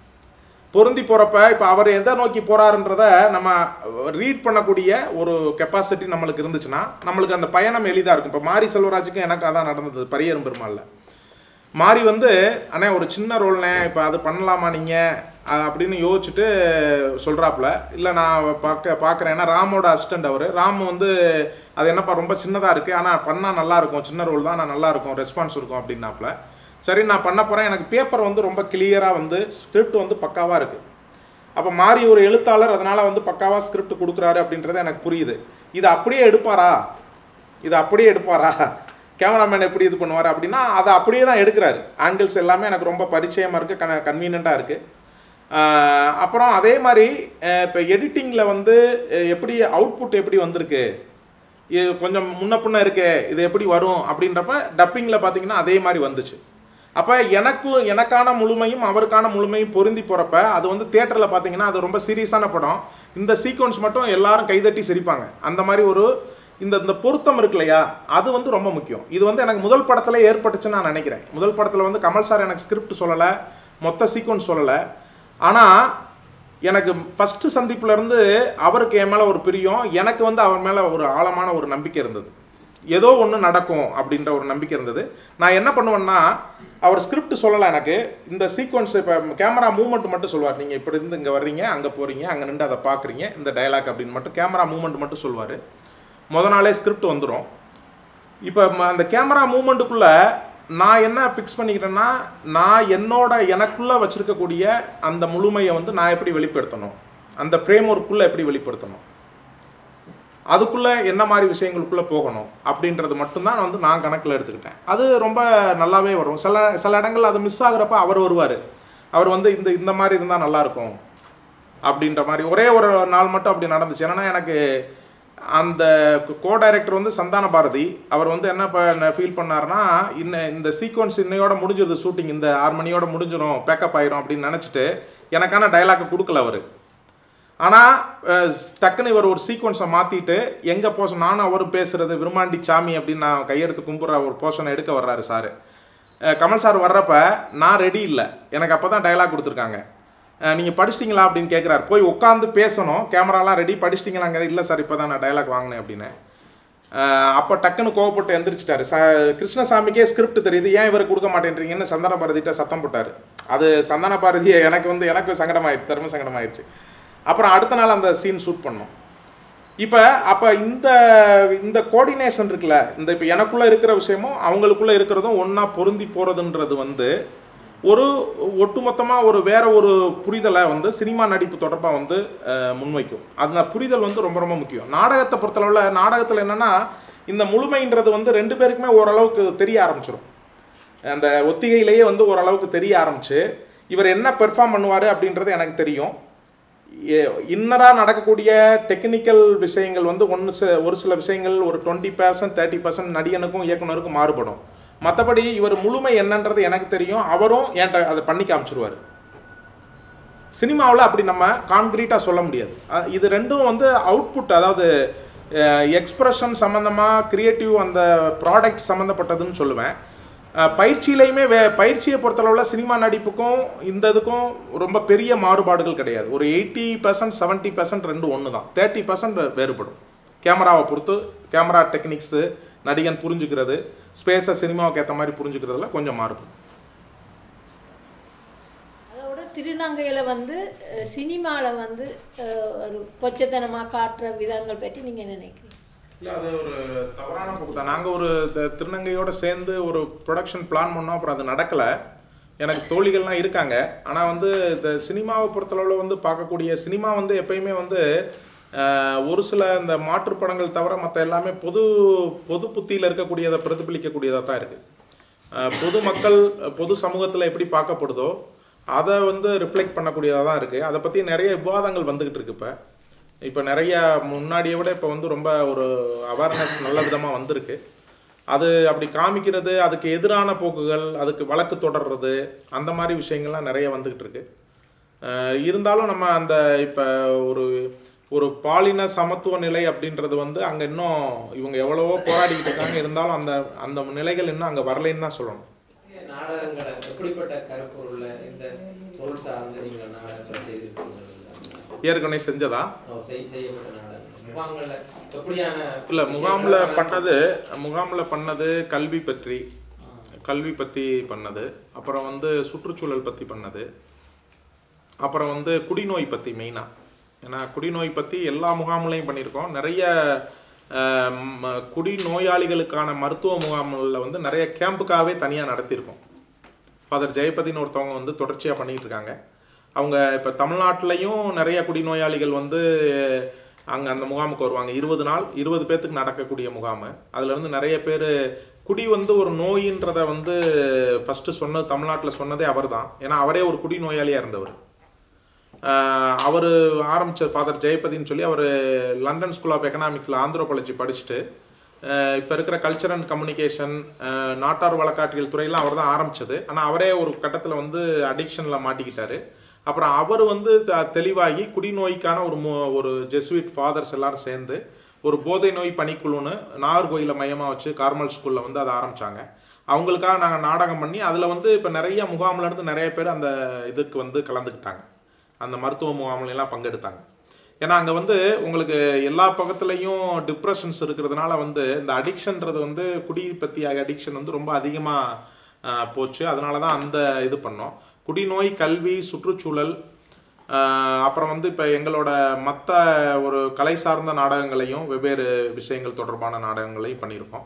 பொருந்தி போகிறப்ப இப்போ அவர் எதை நோக்கி போறாருன்றத நம்ம ரீட் பண்ணக்கூடிய ஒரு கெப்பாசிட்டி நம்மளுக்கு இருந்துச்சுன்னா நம்மளுக்கு அந்த பயணம் எளிதாக இருக்கும் இப்போ மாரி செல்வராஜுக்கும் எனக்கு அதான் நடந்தது பரியரும் பெருமாள்ல மாரி வந்து அண்ணே ஒரு சின்ன ரோல்ண்ணே இப்போ அது பண்ணலாமா நீங்கள் அப்படின்னு யோசிச்சுட்டு சொல்கிறாப்புல இல்லை நான் பார்க்க பார்க்குறேன் ஏன்னா ராமோட அசிஸ்டண்ட் அவர் ராம் வந்து அது என்னப்பா ரொம்ப சின்னதாக இருக்குது ஆனால் பண்ணால் நல்லா இருக்கும் சின்ன ரோல் தான் நான் நல்லா இருக்கும் ரெஸ்பான்ஸ் இருக்கும் அப்படின்னாப்புல சரி நான் பண்ண போகிறேன் எனக்கு பேப்பர் வந்து ரொம்ப கிளியராக வந்து ஸ்கிரிப்ட் வந்து பக்காவாக இருக்குது அப்போ மாறி ஒரு எழுத்தாளர் அதனால் வந்து பக்காவாக ஸ்கிரிப்ட் கொடுக்குறாரு அப்படின்றது எனக்கு புரியுது இதை அப்படியே எடுப்பாரா இதை அப்படியே எடுப்பாரா கேமராமேன் எப்படி இது பண்ணுவார் அப்படின்னா அதை அப்படியே தான் எடுக்கிறாரு ஆங்கிள்ஸ் எல்லாமே எனக்கு ரொம்ப பரிச்சயமாக இருக்குது கன கன்வீனியண்ட்டாக இருக்குது அப்புறம் அதே மாதிரி இப்போ எடிட்டிங்கில் வந்து அஹ், எப்படி அவுட்புட் எப்படி வந்திருக்கு இது கொஞ்சம் முன்ன பின்ன இருக்கு இது எப்படி வரும் அப்படின்றப்ப டப்பிங்கில் பார்த்தீங்கன்னா அதே மாதிரி வந்துச்சு அப்போ எனக்கும் எனக்கான முழுமையும் அவருக்கான முழுமையும் பொருந்தி போகிறப்ப அது வந்து தேட்டரில் பார்த்தீங்கன்னா அது ரொம்ப சீரியஸான படம் இந்த சீக்வன்ஸ் மட்டும் எல்லாரும் கைதட்டி சிரிப்பாங்க அந்த மாதிரி ஒரு இந்த இந்த பொருத்தம் இருக்கு இல்லையா அது வந்து ரொம்ப முக்கியம் இது வந்து எனக்கு முதல் படத்தில் ஏற்பட்டுச்சுன்னு நான் நினைக்கிறேன் முதல் படத்தில் வந்து கமல் சார் எனக்கு ஸ்கிரிப்ட் சொல்லலை மொத்த சீக்வன்ஸ் சொல்லலை ஆனால் எனக்கு ஃபஸ்ட்டு சந்திப்புலேருந்து அவருக்கு என் மேலே ஒரு பிரியம் எனக்கு வந்து அவர் மேலே ஒரு ஆழமான ஒரு நம்பிக்கை இருந்தது ஏதோ ஒன்று நடக்கும் அப்படின்ற ஒரு நம்பிக்கை இருந்தது நான் என்ன பண்ணுவேன்னா அவர் ஸ்கிரிப்ட் சொல்லலை எனக்கு இந்த சீக்வன்ஸ் இப்போ கேமரா மூவ்மெண்ட் மட்டும் சொல்லுவார் நீங்கள் இப்படி இருந்து இங்கே வர்றீங்க அங்கே போகிறீங்க அங்கே நின்று அதை பார்க்குறீங்க இந்த டயலாக் அப்படின்னு மட்டும் கேமரா மூவ்மெண்ட் மட்டும் சொல்லுவார் முத நாளே ஸ்கிரிப்ட் வந்துடும் இப்போ ம- அந்த கேமரா மூமெண்ட்டுக்குள்ளே நான் என்ன ஃபிக்ஸ் பண்ணிக்கிட்டேன்னா நான் என்னோட எனக்குள்ளே வச்சுருக்கக்கூடிய அந்த முழுமையை வந்து நான் எப்படி வெளிப்படுத்தணும் அந்த ஃப்ரேம் ஒர்க்குள்ளே எப்படி வெளிப்படுத்தணும் அதுக்குள்ளே என்ன மாதிரி விஷயங்களுக்குள்ளே போகணும் அப்படின்றது மட்டும்தான் வந்து நான் கணக்கில் எடுத்துக்கிட்டேன் அது ரொம்ப நல்லாவே வரும் சில சில இடங்கள்ல அது மிஸ் ஆகுறப்ப அவர் வருவார் அவர் வந்து இந்த இந்த மாதிரி இருந்தால் நல்லாயிருக்கும் அப்படின்ற மாதிரி ஒரே ஒரு நாள் மட்டும் அப்படி நடந்துச்சு ஏன்னா எனக்கு அந்த கோ டைரக்டர் வந்து சந்தான பாரதி அவர் வந்து என்ன பண்ண ஃபீல் பண்ணாருன்னா இன்ன இந்த சீக்வன்ஸ் இன்னையோட முடிஞ்சிருது ஷூட்டிங் இந்த ஆறு மணியோட முடிஞ்சிடும் பேக்கப் ஆயிரும் அப்படின்னு நினச்சிட்டு எனக்கான டைலாக்கை கொடுக்கல அவர் ஆனால் டக்குன்னு இவர் ஒரு சீக்வன்ஸை மாற்றிட்டு எங்கே போர்ஷன் நானும் அவரும் பேசுறது விருமாண்டி சாமி அப்படின்னு நான் கையெடுத்து கும்பிட்ற ஒரு போர்ஷனை எடுக்க வர்றாரு சார் கமல் சார் வர்றப்ப நான் ரெடி இல்லை எனக்கு அப்போ தான் டைலாக் கொடுத்துருக்காங்க நீங்கள் படிச்சிட்டிங்களா அப்படின்னு கேட்குறாரு போய் உட்காந்து பேசணும் கேமராலாம் ரெடி படிச்சிட்டிங்களாங்க இல்லை சார் இப்போ தான் நான் டைலாக் வாங்கினேன் அப்படின்னு அஹ் அப்போ டக்குன்னு கோவப்பட்டு எந்திரிச்சிட்டாரு ச கிருஷ்ணசாமிக்கே ஸ்கிரிப்ட் தெரியுது ஏன் இவர் கொடுக்க மாட்டேன்றீங்கன்னு சந்தான பாரதிட்ட சத்தம் போட்டார் அது சந்தான பாரதியை எனக்கு வந்து எனக்கு சங்கடமாயிடுச்சு தர்ம சங்கடமாயிடுச்சு அப்புறம் அடுத்த நாள் அந்த சீன் ஷூட் பண்ணோம் இப்போ அப்போ இந்த இந்த கோஆர்டினேஷன் இருக்குல்ல இந்த இப்போ எனக்குள்ளே இருக்கிற விஷயமும் அவங்களுக்குள்ளே இருக்கிறதும் ஒன்றா பொருந்தி போகிறதுன்றது வந்து ஒரு ஒட்டுமொத்தமாக ஒரு வேற ஒரு புரிதலை வந்து சினிமா நடிப்பு தொடர்பாக வந்து அஹ், முன்வைக்கும் அந்த புரிதல் வந்து ரொம்ப ரொம்ப முக்கியம் நாடகத்தை பொறுத்தளவில் நாடகத்தில் என்னென்னா இந்த முழுமைன்றது வந்து ரெண்டு பேருக்குமே ஓரளவுக்கு தெரிய ஆரம்பிச்சிடும் அந்த ஒத்திகையிலேயே வந்து ஓரளவுக்கு தெரிய ஆரம்பிச்சு இவர் என்ன பெர்ஃபார்ம் பண்ணுவார் அப்படின்றது எனக்கு தெரியும் இன்னராக நடக்கக்கூடிய டெக்னிக்கல் விஷயங்கள் வந்து ஒன்று சில ஒரு சில விஷயங்கள் ஒரு டுவெண்ட்டி பர்சன்ட் தேர்ட்டி பர்சன்ட் நடிகனுக்கும் இயக்குனருக்கும் மாறுபடும் மற்றபடி இவர் முழுமை என்னன்றது எனக்கு தெரியும் அவரும் என்கிட்ட அதை பண்ணி காமிச்சிருவார் சினிமாவில் அப்படி நம்ம கான்க்ரீட்டாக சொல்ல முடியாது அஹ் இது ரெண்டும் வந்து அவுட்புட் அதாவது எக்ஸ்பிரஷன் சம்மந்தமாக கிரியேட்டிவ் அந்த ப்ராடக்ட் சம்மந்தப்பட்டதுன்னு சொல்லுவேன் அஹ் பயிற்சியிலையுமே வே பயிற்சியை பொறுத்தளவில் சினிமா நடிப்புக்கும் இந்த இதுக்கும் ரொம்ப பெரிய மாறுபாடுகள் கிடையாது ஒரு எயிட்டி பர்சன்ட் செவன்ட்டி பர்சன்ட் ரெண்டு ஒன்று தான் தேர்ட்டி பர்சன்ட் வேறுபடும் கேமராவை பொறுத்து கேமரா டெக்னிக்ஸு நடிகன் புரிஞ்சுக்கிறது ஸ்பேஸை சினிமாவுக்கு ஏற்ற மாதிரி புரிஞ்சுக்கிறதுல கொஞ்சம் மாறுபடும் அதோட திருநங்கையில் வந்து சினிமாவில் வந்து அஹ், ஒரு கொச்சத்தனமாக காட்டுற விதங்கள் பற்றி நீங்கள் நினைக்கிறீங்க இல்லை அது ஒரு தவறான போக்கு தான் நாங்கள் ஒரு த- திருநங்கையோட சேர்ந்து ஒரு ப்ரொடக்ஷன் பிளான் பண்ணோம் அப்புறம் அது நடக்கலை எனக்கு தோழிகள்லாம் இருக்காங்க ஆனால் வந்து இந்த சினிமாவை பொறுத்தளவில் வந்து பார்க்கக்கூடிய சினிமா வந்து எப்பயுமே வந்து ஆஹ், ஒரு சில இந்த மாற்றுப் படங்கள் தவிர மற்ற எல்லாமே பொது பொது புத்தியில் இருக்கக்கூடியதை பிரதிபலிக்கக்கூடியதாக தான் இருக்குது பொது மக்கள் பொது சமூகத்தில் எப்படி பார்க்கப்படுதோ அதை வந்து ரிஃப்ளெக்ட் பண்ணக்கூடியதாக தான் இருக்குது அதை பற்றி நிறைய விவாதங்கள் வந்துக்கிட்டு இருக்கு இப்போ இப்போ நிறைய முன்னாடியை விட இப்போ வந்து ரொம்ப ஒரு அவேர்னஸ் நல்ல விதமாக வந்திருக்கு அது அப்படி காமிக்கிறது அதுக்கு எதிரான போக்குகள் அதுக்கு வழக்கு தொடர்றது அந்த மாதிரி விஷயங்கள்லாம் நிறைய வந்துக்கிட்டு இருக்கு அஹ் இருந்தாலும் நம்ம அந்த இப்போ ஒரு ஒரு பாலின சமத்துவ நிலை அப்படின்றது வந்து அங்கே இன்னும் இவங்க எவ்வளவோ போராடிக்கிட்டு இருக்காங்க இருந்தாலும் அந்த அந்த நிலைகள் இன்னும் அங்கே வரலைன்னு தான் சொல்லணும் நாடகங்களை எப்படிப்பட்ட கருப்பொருள்ல இந்த பொருள் சார்ந்து நீங்கள் நாடகங்களை செய்திருக்கீங்க ஏற்கனவே செஞ்சதா செய் செய்யப்பட்ட நாடகம் முகாம்கள்ல எப்படியான இல்லை முகாமில் பண்ணது முகாமில் பண்ணது கல்வி பற்றி கல்வி பற்றி பண்ணது அப்புறம் வந்து சுற்றுச்சூழல் பற்றி பண்ணது அப்புறம் வந்து குடிநோய் பற்றி மெயினாக ஏன்னா குடிநோய் பற்றி எல்லா முகாம்லையும் பண்ணியிருக்கோம் நிறைய அஹ், ம- குடிநோயாளிகளுக்கான மருத்துவ முகாம்களில் வந்து நிறைய கேம்புக்காகவே தனியாக நடத்தியிருக்கோம் ஃபாதர் ஜெயபதின்னு ஒருத்தவங்க வந்து தொடர்ச்சியாக பண்ணிட்டு இருக்காங்க அவங்க இப்போ தமிழ்நாட்டிலையும் நிறைய குடிநோயாளிகள் வந்து அங்கே அந்த முகாமுக்கு வருவாங்க இருபது நாள் இருபது பேர்த்துக்கு நடக்கக்கூடிய முகாம் அதுலேருந்து நிறைய பேர் குடி வந்து ஒரு நோயின்றதை வந்து ஃபஸ்ட்டு சொன்னது தமிழ்நாட்டில் சொன்னதே அவர் தான் ஏன்னா அவரே ஒரு குடிநோயாளியாக இருந்தவர் அவர் ஆரம்பிச்ச ஃபாதர் ஜெயபதின்னு சொல்லி அவர் லண்டன் ஸ்கூல் ஆஃப் எக்கனாமிக்ஸில் ஆந்த்ரோபாலஜி படிச்சுட்டு இப்போ இருக்கிற கல்ச்சர் அண்ட் கம்யூனிகேஷன் நாட்டார் வழக்காட்டியல் துறையெல்லாம் அவர் தான் ஆரம்பிச்சது ஆனால் அவரே ஒரு கட்டத்தில் வந்து அடிக்ஷனில் மாட்டிக்கிட்டாரு அப்புறம் அவர் வந்து த- தெளிவாகி குடிநோய்க்கான ஒரு மு ஒரு ஜெஸ்விட் ஃபாதர்ஸ் எல்லாரும் சேர்ந்து ஒரு போதை நோய் பணிக்குழுன்னு நாகர்கோயிலை மையமாக வச்சு கார்மல் ஸ்கூலில் வந்து அதை ஆரம்பிச்சாங்க அவங்களுக்காக நாங்கள் நாடகம் பண்ணி அதில் வந்து இப்போ நிறைய முகாம்ல இருந்து நிறைய பேர் அந்த இதுக்கு வந்து கலந்துக்கிட்டாங்க அந்த மருத்துவ முகாம்ல எல்லாம் பங்கெடுத்தாங்க ஏன்னா அங்கே வந்து உங்களுக்கு எல்லா பக்கத்துலேயும் டிப்ரெஷன்ஸ் இருக்கிறதுனால வந்து இந்த அடிக்ஷன்றது வந்து குடி பற்றி அடிக்ஷன் வந்து ரொம்ப அதிகமாக போச்சு அதனால தான் அந்த இது பண்ணோம் குடிநோய் கல்வி சுற்றுச்சூழல் ஆஹ் அப்புறம் வந்து இப்போ எங்களோட மற்ற ஒரு கலை சார்ந்த நாடகங்களையும் வெவ்வேறு விஷயங்கள் தொடர்பான நாடகங்களையும் பண்ணியிருக்கோம்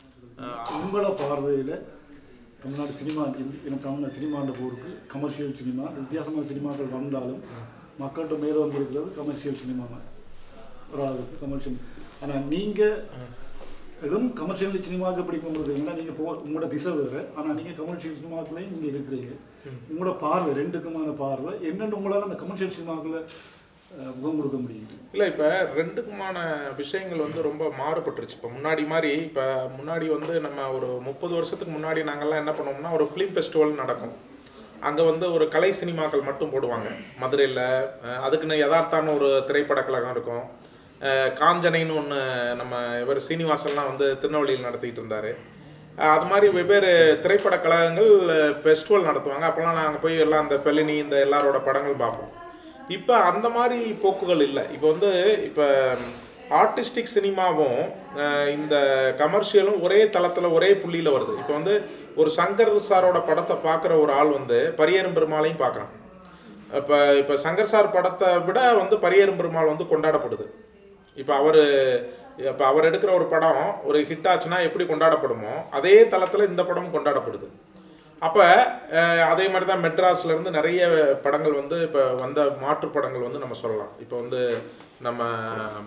உங்களோட பார்வையில் தமிழ்நாடு சினிமா எனக்கு தமிழ்நாடு சினிமாண்ட போருக்கு கமர்ஷியல் சினிமா வித்தியாசமான சினிமாக்கள் வந்தாலும் மக்கள்கிட்ட மேலும் இருக்கிறது கமர்ஷியல் சினிமா ஒரு ஆளுக்கு கமர்ஷியல் ஆனால் நீங்கள் வெறும் கமர்ஷியல் சினிமாவுக்கு பிடிக்கும் இருக்கிறீங்கன்னா நீங்கள் போ உங்களோட திசை வேறு ஆனால் நீங்கள் கமர்ஷியல் சினிமாக்குள்ளேயும் நீங்கள் இருக்கிறீங்க உங்களோட பார்வை ரெண்டுக்குமான பார்வை என்னென்னு உங்களால் அந்த கமர்ஷியல் சினிமாக்குள்ள அஹ், முகம் கொடுக்க முடியுது இல்லை இப்போ ரெண்டுக்குமான விஷயங்கள் வந்து ரொம்ப மாறுபட்டுருச்சு இப்போ முன்னாடி மாதிரி இப்போ முன்னாடி வந்து நம்ம ஒரு முப்பது வருஷத்துக்கு முன்னாடி நாங்கள்லாம் என்ன பண்ணுவோம்னா ஒரு ஃபிலிம் ஃபெஸ்டிவல் நடக்கும் அங்கே வந்து ஒரு கலை சினிமாக்கள் மட்டும் போடுவாங்க மதுரையில் அதுக்குன்னு யதார்த்தான ஒரு திரைப்பட கழகம் இருக்கும் அஹ், காஞ்சனைன்னு ஒன்று நம்ம இவர் சீனிவாசன்லாம் வந்து திருநெல்வேலியில் நடத்திட்டு இருந்தார் அது மாதிரி வெவ்வேறு திரைப்பட கழகங்கள் ஃபெஸ்டிவல் நடத்துவாங்க அப்போல்லாம் நாங்கள் போய் எல்லாம் அந்த ஃபெலினி இந்த எல்லாரோட படங்கள் பார்ப்போம் இப்போ அந்த மாதிரி போக்குகள் இல்லை இப்போ வந்து இப்போ ஆர்டிஸ்டிக் சினிமாவும் அஹ், இந்த கமர்ஷியலும் ஒரே தளத்தில் ஒரே புள்ளியில் வருது இப்போ வந்து ஒரு சங்கர் சாரோட படத்தை பார்க்குற ஒரு ஆள் வந்து பரியரும் பெருமாளையும் பார்க்குறான் இப்போ இப்போ சங்கர் சார் படத்தை விட வந்து பரியரும் பெருமாள் வந்து கொண்டாடப்படுது இப்போ அவர் இப்போ அவர் எடுக்கிற ஒரு படம் ஒரு ஹிட் ஆச்சுன்னா எப்படி கொண்டாடப்படுமோ அதே தளத்தில் இந்த படமும் கொண்டாடப்படுது அப்போ அதே மாதிரி தான் மெட்ராஸ்ல இருந்து நிறைய படங்கள் வந்து இப்போ வந்த மாற்று படங்கள் வந்து நம்ம சொல்லலாம் இப்போ வந்து நம்ம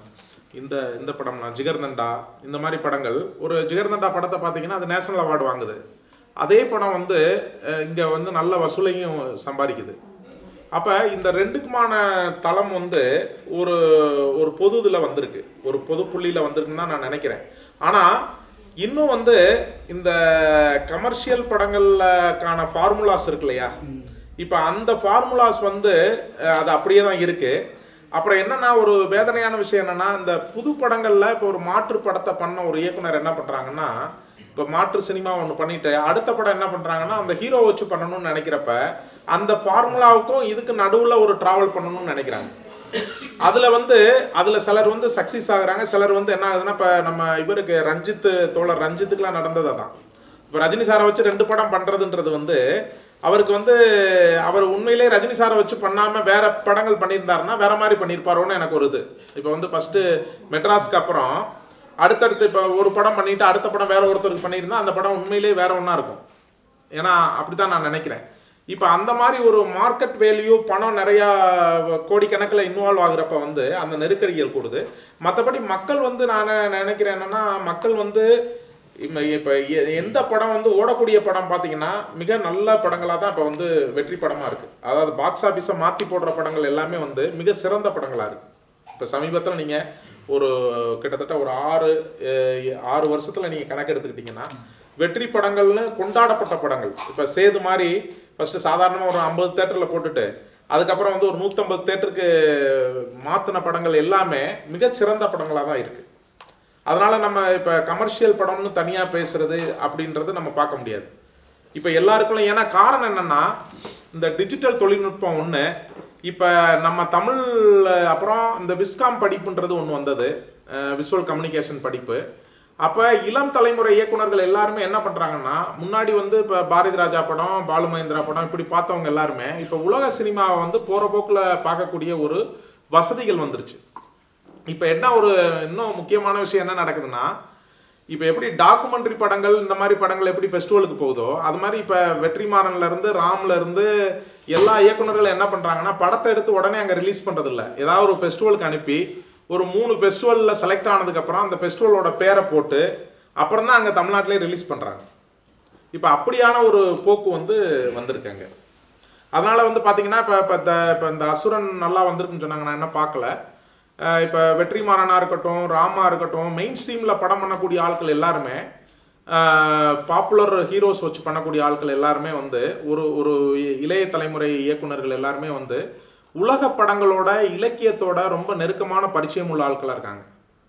இந்த இந்த படம்லாம் ஜிகர்தண்டா இந்த மாதிரி படங்கள் ஒரு ஜிகர்தண்டா படத்தை பார்த்தீங்கன்னா அது நேஷனல் அவார்டு வாங்குது அதே படம் வந்து அஹ், இங்க வந்து நல்ல வசூலையும் சம்பாதிக்குது அப்ப இந்த ரெண்டுக்குமான தளம் வந்து ஒரு ஒரு பொது இதில் வந்திருக்கு ஒரு பொது புள்ளியில வந்திருக்குன்னு தான் நான் நினைக்கிறேன் ஆனா இன்னும் வந்து இந்த கமர்ஷியல் படங்கள்லக்கான ஃபார்முலாஸ் இருக்கு இல்லையா இப்போ அந்த ஃபார்முலாஸ் வந்து அஹ், அது அப்படியே தான் இருக்கு அப்புறம் என்னன்னா ஒரு வேதனையான விஷயம் என்னன்னா இந்த புது படங்கள்ல இப்போ ஒரு மாற்று படத்தை பண்ண ஒரு இயக்குனர் என்ன பண்றாங்கன்னா இப்போ மாற்று சினிமா ஒன்று பண்ணிட்டு அடுத்த படம் என்ன பண்றாங்கன்னா அந்த ஹீரோ வச்சு பண்ணணும்னு நினைக்கிறப்ப அந்த ஃபார்முலாவுக்கும் இதுக்கு நடுவுல ஒரு டிராவல் பண்ணணும்னு நினைக்கிறாங்க அதுல வந்து அதுல சிலர் வந்து சக்சஸ் ஆகுறாங்க சிலர் வந்து என்ன ஆகுதுன்னா இப்ப நம்ம இவருக்கு ரஞ்சித் தோழர் ரஞ்சித்துக்குலாம் நடந்தது அதான் இப்போ ரஜினி சாரை வச்சு ரெண்டு படம் பண்றதுன்றது வந்து அவருக்கு வந்து அவர் உண்மையிலே ரஜினி சாரை வச்சு பண்ணாம வேற படங்கள் பண்ணியிருந்தாருன்னா வேற மாதிரி பண்ணியிருப்பாரோன்னு எனக்கு ஒரு இது இப்போ வந்து ஃபர்ஸ்ட் மெட்ராஸ்க்கு அப்புறம் அடுத்தடுத்து இப்போ ஒரு படம் பண்ணிட்டு அடுத்த படம் வேற ஒருத்தருக்கு பண்ணியிருந்தா அந்த படம் உண்மையிலேயே வேற ஒன்றா இருக்கும் ஏன்னா அப்படித்தான் நான் நினைக்கிறேன் இப்போ அந்த மாதிரி ஒரு மார்க்கெட் வேல்யூ பணம் நிறையா கோடிக்கணக்கில் இன்வால்வ் ஆகுறப்ப வந்து அந்த நெருக்கடிகள் கூடுது மற்றபடி மக்கள் வந்து நான் நினைக்கிறேன் என்னன்னா மக்கள் வந்து இப்போ இப்போ எந்த படம் வந்து ஓடக்கூடிய படம் பார்த்தீங்கன்னா மிக நல்ல படங்களாக தான் இப்போ வந்து வெற்றி படமாக இருக்குது அதாவது பாக்ஸ் ஆஃபீஸை மாற்றி போடுற படங்கள் எல்லாமே வந்து மிக சிறந்த படங்களாக இருக்குது இப்போ சமீபத்தில் நீங்கள் ஒரு கிட்டத்தட்ட ஒரு ஆறு அஹ், ஆறு வருஷத்தில் நீங்கள் கணக்கு எடுத்துக்கிட்டிங்கன்னா வெற்றி படங்கள்னு கொண்டாடப்பட்ட படங்கள் இப்போ சேது மாதிரி ஃபஸ்ட்டு சாதாரணமாக ஒரு ஐம்பது தேட்டரில் போட்டுட்டு அதுக்கப்புறம் வந்து ஒரு நூற்றம்பது தேட்டருக்கு மாற்றின படங்கள் எல்லாமே மிகச் சிறந்த படங்களாக தான் இருக்குது அதனால நம்ம இப்போ கமர்ஷியல் படம்னு தனியாக பேசுறது அப்படின்றது நம்ம பார்க்க முடியாது இப்போ எல்லாருக்கும் ஏன்னா காரணம் என்னன்னா இந்த டிஜிட்டல் தொழில்நுட்பம் ஒன்று இப்போ நம்ம தமிழ் அப்புறம் இந்த விஸ்காம் படிப்புன்றது ஒன்று வந்தது விஷுவல் கம்யூனிகேஷன் படிப்பு அப்போ இளம் தலைமுறை இயக்குனர்கள் எல்லாருமே என்ன பண்ணுறாங்கன்னா முன்னாடி வந்து இப்போ பாரதி ராஜா படம் பாலு மகேந்திரா படம் இப்படி பார்த்தவங்க எல்லாருமே இப்போ உலக சினிமாவை வந்து போகிற போக்கில் பார்க்கக்கூடிய ஒரு வசதிகள் வந்துருச்சு இப்போ என்ன ஒரு இன்னும் முக்கியமான விஷயம் என்ன நடக்குதுன்னா இப்போ எப்படி டாக்குமெண்ட்ரி படங்கள் இந்த மாதிரி படங்கள் எப்படி ஃபெஸ்டிவலுக்கு போகுதோ அது மாதிரி இப்போ வெற்றிமாறன்ல இருந்து ராம்ல இருந்து எல்லா இயக்குனர்களும் என்ன பண்ணுறாங்கன்னா படத்தை எடுத்து உடனே அங்கே ரிலீஸ் பண்ணுறதில்ல ஏதாவது ஒரு ஃபெஸ்டிவலுக்கு அனுப்பி ஒரு மூணு ஃபெஸ்டிவலில் செலக்ட் ஆனதுக்கப்புறம் அந்த ஃபெஸ்டிவலோட பேரை போட்டு அப்புறம் தான் அங்கே தமிழ்நாட்டிலே ரிலீஸ் பண்ணுறாங்க இப்போ அப்படியான ஒரு போக்கு வந்து வந்திருக்காங்க அதனால வந்து பார்த்தீங்கன்னா இப்போ இப்போ இந்த இப்போ இந்த அசுரன் நல்லா வந்திருக்குன்னு சொன்னாங்க நான் என்ன பார்க்கல அஹ் இப்போ வெற்றிமாறனா இருக்கட்டும் ராமா இருக்கட்டும் மெயின் ஸ்ட்ரீமில் படம் பண்ணக்கூடிய ஆட்கள் எல்லாருமே பாப்புலர் ஹீரோஸ் வச்சு பண்ணக்கூடிய ஆட்கள் எல்லாருமே வந்து ஒரு ஒரு இ- இளைய தலைமுறை இயக்குனர்கள் எல்லாருமே வந்து உலக படங்களோட இலக்கியத்தோட ரொம்ப நெருக்கமான பரிச்சயம் உள்ள ஆட்களாக இருக்காங்க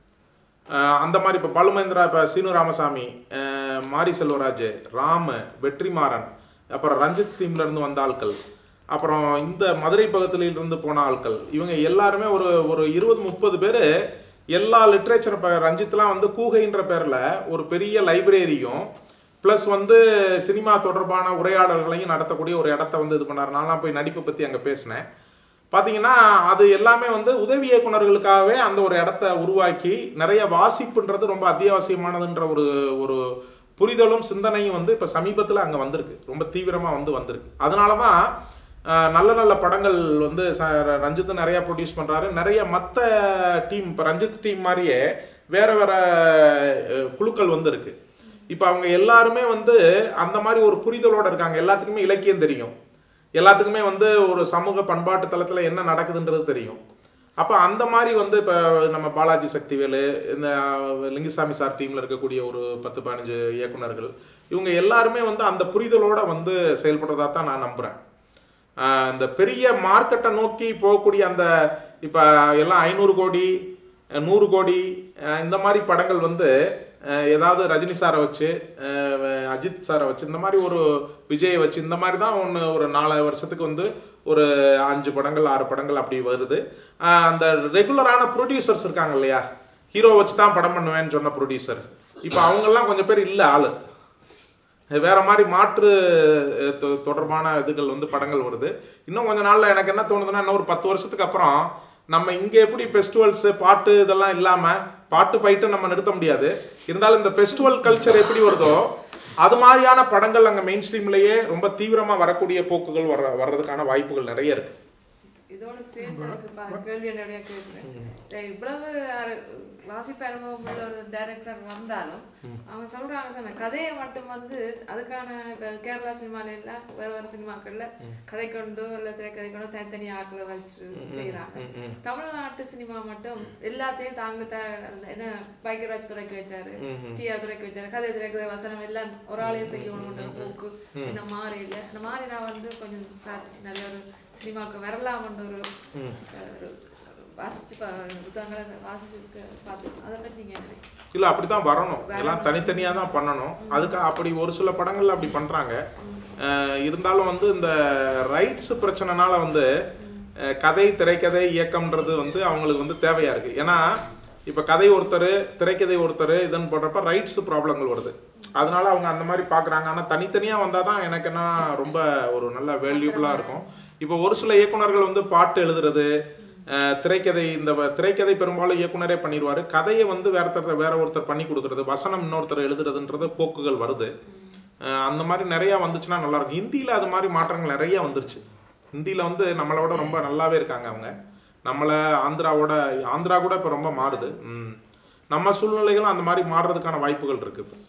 அஹ் அந்த மாதிரி இப்போ பாலுமேந்திரா இப்போ சீனு ராமசாமி அஹ் மாரி செல்வராஜ் ராமு வெற்றிமாறன் அப்புறம் ரஞ்சித் டீம்ல இருந்து வந்த ஆட்கள் அப்புறம் இந்த மதுரை பக்கத்துல இருந்து போன ஆட்கள் இவங்க எல்லாருமே ஒரு ஒரு இருபது முப்பது பேர் எல்லா லிட்ரேச்சர் இப்போ ரஞ்சித்லாம் வந்து கூகைன்ற பேரில் ஒரு பெரிய லைப்ரரியும் ப்ளஸ் வந்து சினிமா தொடர்பான உரையாடல்களையும் நடத்தக்கூடிய ஒரு இடத்த வந்து இது பண்ணார் நான்லாம் போய் நடிப்பை பற்றி அங்கே பேசினேன் பார்த்தீங்கன்னா அது எல்லாமே வந்து உதவி இயக்குனர்களுக்காகவே அந்த ஒரு இடத்த உருவாக்கி நிறைய வாசிப்புன்றது ரொம்ப அத்தியாவசியமானதுன்ற ஒரு ஒரு புரிதலும் சிந்தனையும் வந்து இப்போ சமீபத்தில் அங்கே வந்திருக்கு ரொம்ப தீவிரமாக வந்து வந்திருக்கு அதனால தான் அஹ், நல்ல நல்ல படங்கள் வந்து ச ரஞ்சித் நிறையா ப்ரொடியூஸ் பண்ணுறாரு நிறைய மற்ற டீம் இப்போ ரஞ்சித் டீம் மாதிரியே வேற வேற அஹ், குழுக்கள் வந்து இருக்கு இப்போ அவங்க எல்லாருமே வந்து அந்த மாதிரி ஒரு புரிதலோட இருக்காங்க எல்லாத்துக்குமே இலக்கியம் தெரியும் எல்லாத்துக்குமே வந்து ஒரு சமூக பண்பாட்டு தளத்தில் என்ன நடக்குதுன்றது தெரியும் அப்போ அந்த மாதிரி வந்து இப்போ நம்ம பாலாஜி சக்திவேலு இந்த அஹ், லிங்குசாமி சார் டீமில் இருக்கக்கூடிய ஒரு பத்து பதினஞ்சு இயக்குனர்கள் இவங்க எல்லாருமே வந்து அந்த புரிதலோட வந்து செயல்படுறதா தான் நான் நம்புகிறேன் இந்த பெரிய மார்க்கெட்டை நோக்கி போகக்கூடிய அந்த இப்போ எல்லாம் ஐநூறு கோடி அஹ், நூறு கோடி அஹ், இந்த மாதிரி படங்கள் வந்து அஹ், ஏதாவது ரஜினி சாரை வச்சு அஹ், அஜித் சாரை வச்சு இந்த மாதிரி ஒரு விஜயை வச்சு இந்த மாதிரி தான் ஒன்று ஒரு நாலு வருஷத்துக்கு வந்து ஒரு அஞ்சு படங்கள் ஆறு படங்கள் அப்படி வருது அஹ், அந்த ரெகுலரான ப்ரொடியூசர்ஸ் இருக்காங்க இல்லையா ஹீரோ வச்சு தான் படம் பண்ணுவேன்னு சொன்ன ப்ரொடியூசர் இப்போ அவங்கெல்லாம் கொஞ்சம் பேர் இல்லை ஆளு வேற மாதிரி மாற்று அஹ், தொ- தொடர்பான இதுகள் வந்து படங்கள் வருது இன்னும் கொஞ்ச நாள்ல எனக்கு என்ன தோணுதுன்னா இன்னும் ஒரு பத்து வருஷத்துக்கு அப்புறம் நம்ம இங்க எப்படி ஃபெஸ்டிவல்ஸ் பாட்டு இதெல்லாம் இல்லாம பாட்டு ஃபைட்டு நம்ம நிறுத்த முடியாது இருந்தாலும் இந்த ஃபெஸ்டிவல் கல்ச்சர் எப்படி வருதோ அது மாதிரியான படங்கள் அங்க மெயின் ஸ்ட்ரீம்லயே ரொம்ப தீவிரமா வரக்கூடிய போக்குகள் வர வர்றதுக்கான வாய்ப்புகள் நிறைய இருக்கு இதோட சேர்ந்து எனக்கு பா- கேள்வி என்னுடைய கேட்குறேன் இவ்வளவு அரு- வாசிப்பு அனுபவம் உள்ள ஒரு டைரக்டர் வந்தாலும் அவங்க சொல்றாங்க சொன்ன கதையை மட்டும் வந்து அதுக்கான இப்ப கேரளா சினிமால எல்லாம் வேற வேற சினிமாக்கள்ல கதை கொண்டு இல்ல திரைக்கதை கொண்டு தனித்தனி ஆட்களை வச்சு செய்யறாங்க தமிழ்நாட்டு சினிமா மட்டும் எல்லாத்தையும் தாங்க த- அந்த என்ன பாக்கியராஜ் திரைக்கு வச்சாரு டிஆர் திரைக்கு வச்சாரு கதை திரைக்கு வசனம் எல்லாம் ஒரு ஆளே செய்யணும்ன்ற போக்கு இந்த மாதிரி இல்ல இந்த மாதிரி நான் வந்து கொஞ்சம் சா- நல்ல ஒரு சினிமாவுக்கு வரலாம்ன்ற ஒரு அஹ், ஒரு வாசிச்சு பா- புத்தகங்களை வாசிச்சு பார்த்து அதை பத்தி நீங்க என்ன நினைக்கிறீங்க? இல்ல அப்படிதான் வரணும் எல்லாம் தனித்தனியா தான் பண்ணணும் அதுக்கு அப்படி ஒரு சில படங்கள்ல அப்படி பண்றாங்க அஹ் இருந்தாலும் வந்து இந்த ரைட்ஸ் பிரச்சனைனால வந்து அஹ் கதை திரைக்கதை இயக்கம்ன்றது வந்து அவங்களுக்கு வந்து தேவையா இருக்கு ஏன்னா இப்ப கதை ஒருத்தர் திரைக்கதை ஒருத்தர் இதுன்னு போடுறப்ப ரைட்ஸ் ப்ராப்ளங்கள் வருது அதனால அவங்க அந்த மாதிரி பாக்குறாங்க ஆனா தனித்தனியா வந்தாதான் எனக்கு என்ன ரொம்ப ஒரு நல்ல வேல்யூபிளா இருக்கும் இப்போ ஒரு சில இயக்குனர்கள் வந்து பாட்டு எழுதுறது அஹ் திரைக்கதை இந்த வ- திரைக்கதை பெரும்பாலும் இயக்குனரே பண்ணிடுவாரு கதையை வந்து வேற ஒருத்தர் வேற ஒருத்தர் பண்ணி கொடுக்கறது வசனம் இன்னொருத்தர் எழுதுறதுன்றது போக்குகள் வருது அஹ் அந்த மாதிரி நிறைய வந்துச்சுன்னா நல்லா இருக்கும் ஹிந்தியில அது மாதிரி மாற்றங்கள் நிறைய வந்துருச்சு ஹிந்தியில வந்து நம்மளோட ரொம்ப நல்லாவே இருக்காங்க அவங்க நம்மளை ஆந்திராவோட ஆந்திரா கூட இப்போ ரொம்ப மாறுது ம். நம்ம சூழ்நிலைகளும் அந்த மாதிரி மாறுறதுக்கான வாய்ப்புகள் இருக்கு இப்போ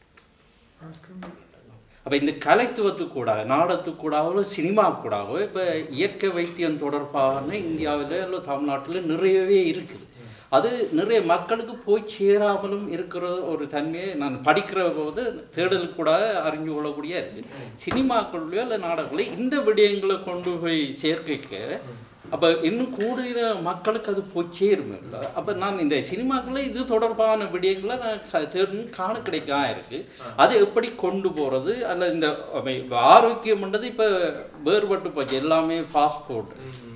அப்போ இந்த கலைத்துவத்துக்கூடாக நாடகத்துக்கூடாகவும் சினிமா கூடாகவோ இப்போ இயற்கை வைத்தியம் தொடர்பான இந்தியாவில் இல்லை தமிழ்நாட்டில் நிறையவே இருக்குது அது நிறைய மக்களுக்கு போய் சேராமலும் இருக்கிற ஒரு தன்மையை நான் படிக்கிற போது தேடலுக்கு கூட அறிஞ்சு கொள்ளக்கூடிய இருக்குது சினிமாக்குள்ளேயோ இல்லை நாடகங்களோ இந்த விடயங்களை கொண்டு போய் சேர்க்க அப்போ இன்னும் கூடுதல் மக்களுக்கு அது போய் சேரும் இல்லை அப்போ நான் இந்த சினிமாக்களில் இது தொடர்பான விடயங்களை நான் க- தேடி காண கிடைக்காம இருக்கு அது எப்படி கொண்டு போகிறது அல்ல இந்த அப்ப இப்ப ஆரோக்கியம்ன்றது இப்போ வேறுபட்டு போச்சு எல்லாமே ஃபாஸ்ட் ஃபுட்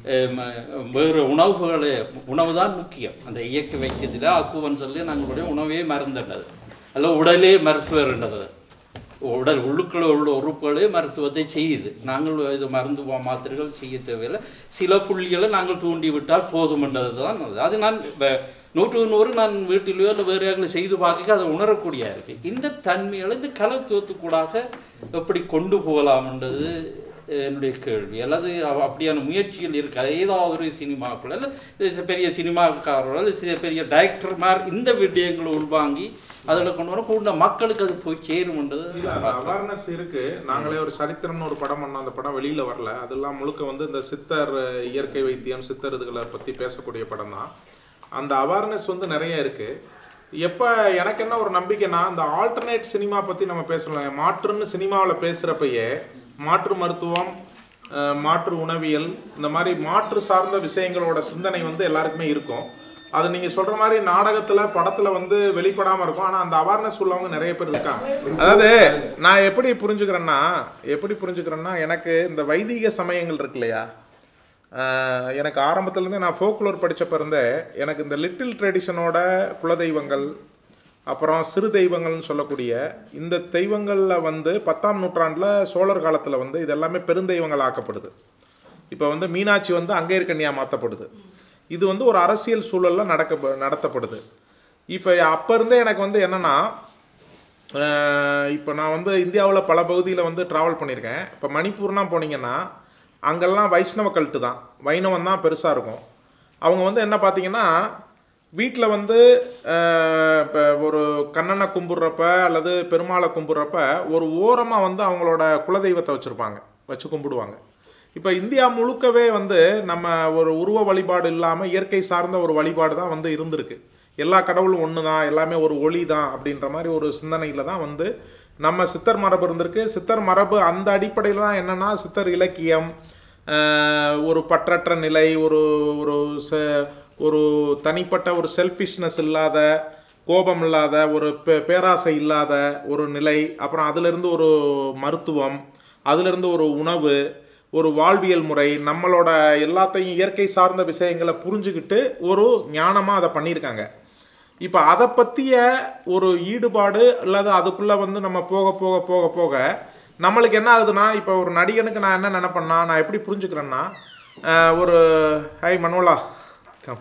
வேறு உணவுகளே உணவு தான் முக்கியம் அந்த இயற்கை வைக்கிறதுல அக்குவன் சொல்லி நாங்களுடைய உணவே மருந்துண்டது அல்ல உடலே மருத்துவர்ன்றது உடல் உள்ளுக்குள்ள உள்ள உறுப்புகளே மருத்துவத்தை செய்யுது நாங்கள் இது மருந்து மா- மாத்திரைகள் செய்ய தேவையில்லை சில புள்ளிகளை நாங்கள் தூண்டி விட்டால் போதுமென்றது தான் அது அது நான் வ- நூற்றுக்கு நூறு நான் வீட்டிலேயோ இல்லை வேறு யாரும் செய்து பார்க்க அதை உணரக்கூடியா இருக்கு இந்த தன்மைகளை இந்த கலத்துவத்துக்கூடாக எப்படி கொண்டு போகலாம்ன்றது என்னுடைய கேள்வி அல்லது அவ- அப்படியான முயற்சிகள் இருக்கு அது ஏதாவது ஒரு சினிமாக்குள்ள இல்லை பெரிய சினிமாக்காரர்கள் அல்லது சில பெரிய டைரக்டர்மார் இந்த விடயங்களை உள்வாங்கி அதில் கொண்டு வர கூட மக்களுக்கு அது போய் சேரும்ன்றது இல்ல நான் அந்த பார்க்கிறேன். அவேர்னஸ் இருக்கு நாங்களே ஒரு சரித்திரம்னு ஒரு படம் பண்ணோம் அந்த படம் வெளியில வரல அதெல்லாம் முழுக்க வந்து இந்த சித்தர் அஹ், இயற்கை வைத்தியம் சித்தர் இதுகளை பத்தி பேசக்கூடிய படம் தான் அந்த அவேர்னஸ் வந்து நிறைய இருக்கு எப்ப எனக்கு என்ன ஒரு நம்பிக்கைனா இந்த ஆல்டர்னேட் சினிமா பத்தி நம்ம பேசலாம் மாற்றுன்னு சினிமாவில் பேசுறப்பயே மாற்று மருத்துவம் அஹ், மாற்று உணவியல் இந்த மாதிரி மாற்று சார்ந்த விஷயங்களோட சிந்தனை வந்து எல்லாருக்குமே இருக்கும் அது நீங்க சொல்ற மாதிரி நாடகத்துல படத்துல வந்து வெளிப்படாம இருக்கும் ஆனா அந்த அவேர்னஸ் உள்ளவங்க நிறைய பேர் இருக்காங்க அதாவது நான் எப்படி புரிஞ்சுக்கிறேன்னா எப்படி புரிஞ்சுக்கிறேன்னா எனக்கு இந்த வைதிக சமயங்கள் இருக்கு இல்லையா ஆஹ் எனக்கு ஆரம்பத்துலேருந்தே நான் ஃபோக்லோர் படிச்சப்ப இருந்தே எனக்கு இந்த லிட்டில் ட்ரெடிஷனோட குலதெய்வங்கள் அப்புறம் சிறு தெய்வங்கள்னு சொல்லக்கூடிய இந்த தெய்வங்களில் வந்து பத்தாம் நூற்றாண்டில் சோழர் காலத்தில் வந்து இது எல்லாமே பெருந்தெய்வங்கள் ஆக்கப்படுது இப்போ வந்து மீனாட்சி வந்து அங்கேற்கன்னியாக மாற்றப்படுது இது வந்து ஒரு அரசியல் சூழலில் நடக்க நடத்தப்படுது இப்போ அப்போ இருந்தே எனக்கு வந்து என்னென்னா இப்போ நான் வந்து இந்தியாவில் பல பகுதியில் வந்து ட்ராவல் பண்ணியிருக்கேன் இப்போ மணிப்பூர்லாம் போனீங்கன்னா அங்கெல்லாம் வைஷ்ணவ கல்ட்டு தான் வைணவம் தான் பெருசாக இருக்கும் அவங்க வந்து என்ன பார்த்தீங்கன்னா வீட்டில் வந்து இப்போ ஒரு கண்ணனை கும்பிட்றப்ப அல்லது பெருமாளை கும்பிட்றப்ப ஒரு ஓரமாக வந்து அவங்களோட குலதெய்வத்தை வச்சுருப்பாங்க வச்சு கும்பிடுவாங்க இப்போ இந்தியா முழுக்கவே வந்து நம்ம ஒரு உருவ வழிபாடு இல்லாமல் இயற்கை சார்ந்த ஒரு வழிபாடு தான் வந்து இருந்திருக்கு எல்லா கடவுளும் ஒன்று தான் எல்லாமே ஒரு ஒளி தான் அப்படின்ற மாதிரி ஒரு சிந்தனையில் தான் வந்து நம்ம சித்தர் மரபு இருந்திருக்கு சித்தர் மரபு அந்த அடிப்படையில் தான் என்னென்னா சித்தர் இலக்கியம் ஆஹ், ஒரு பற்றற்ற நிலை ஒரு ஒரு ச- ஒரு தனிப்பட்ட ஒரு செல்ஃபிஷ்னஸ் இல்லாத கோபம் இல்லாத ஒரு பே- பேராசை இல்லாத ஒரு நிலை அப்புறம் அதிலிருந்து ஒரு மருத்துவம் அதிலிருந்து ஒரு உணவு ஒரு வாழ்வியல் முறை நம்மளோட எல்லாத்தையும் இயற்கை சார்ந்த விஷயங்களை புரிஞ்சுக்கிட்டு ஒரு ஞானமாக அதை பண்ணியிருக்காங்க இப்போ அதை பற்றிய ஒரு ஈடுபாடு இல்லாத அதுக்குள்ளே வந்து நம்ம போக போக போக போக நம்மளுக்கு என்ன ஆகுதுன்னா இப்போ ஒரு நடிகனுக்கு நான் என்ன நினைப்பேன்னா நான் எப்படி புரிஞ்சுக்கிறேன்னா ஆஹ், ஒரு ஹை மனோலா கம்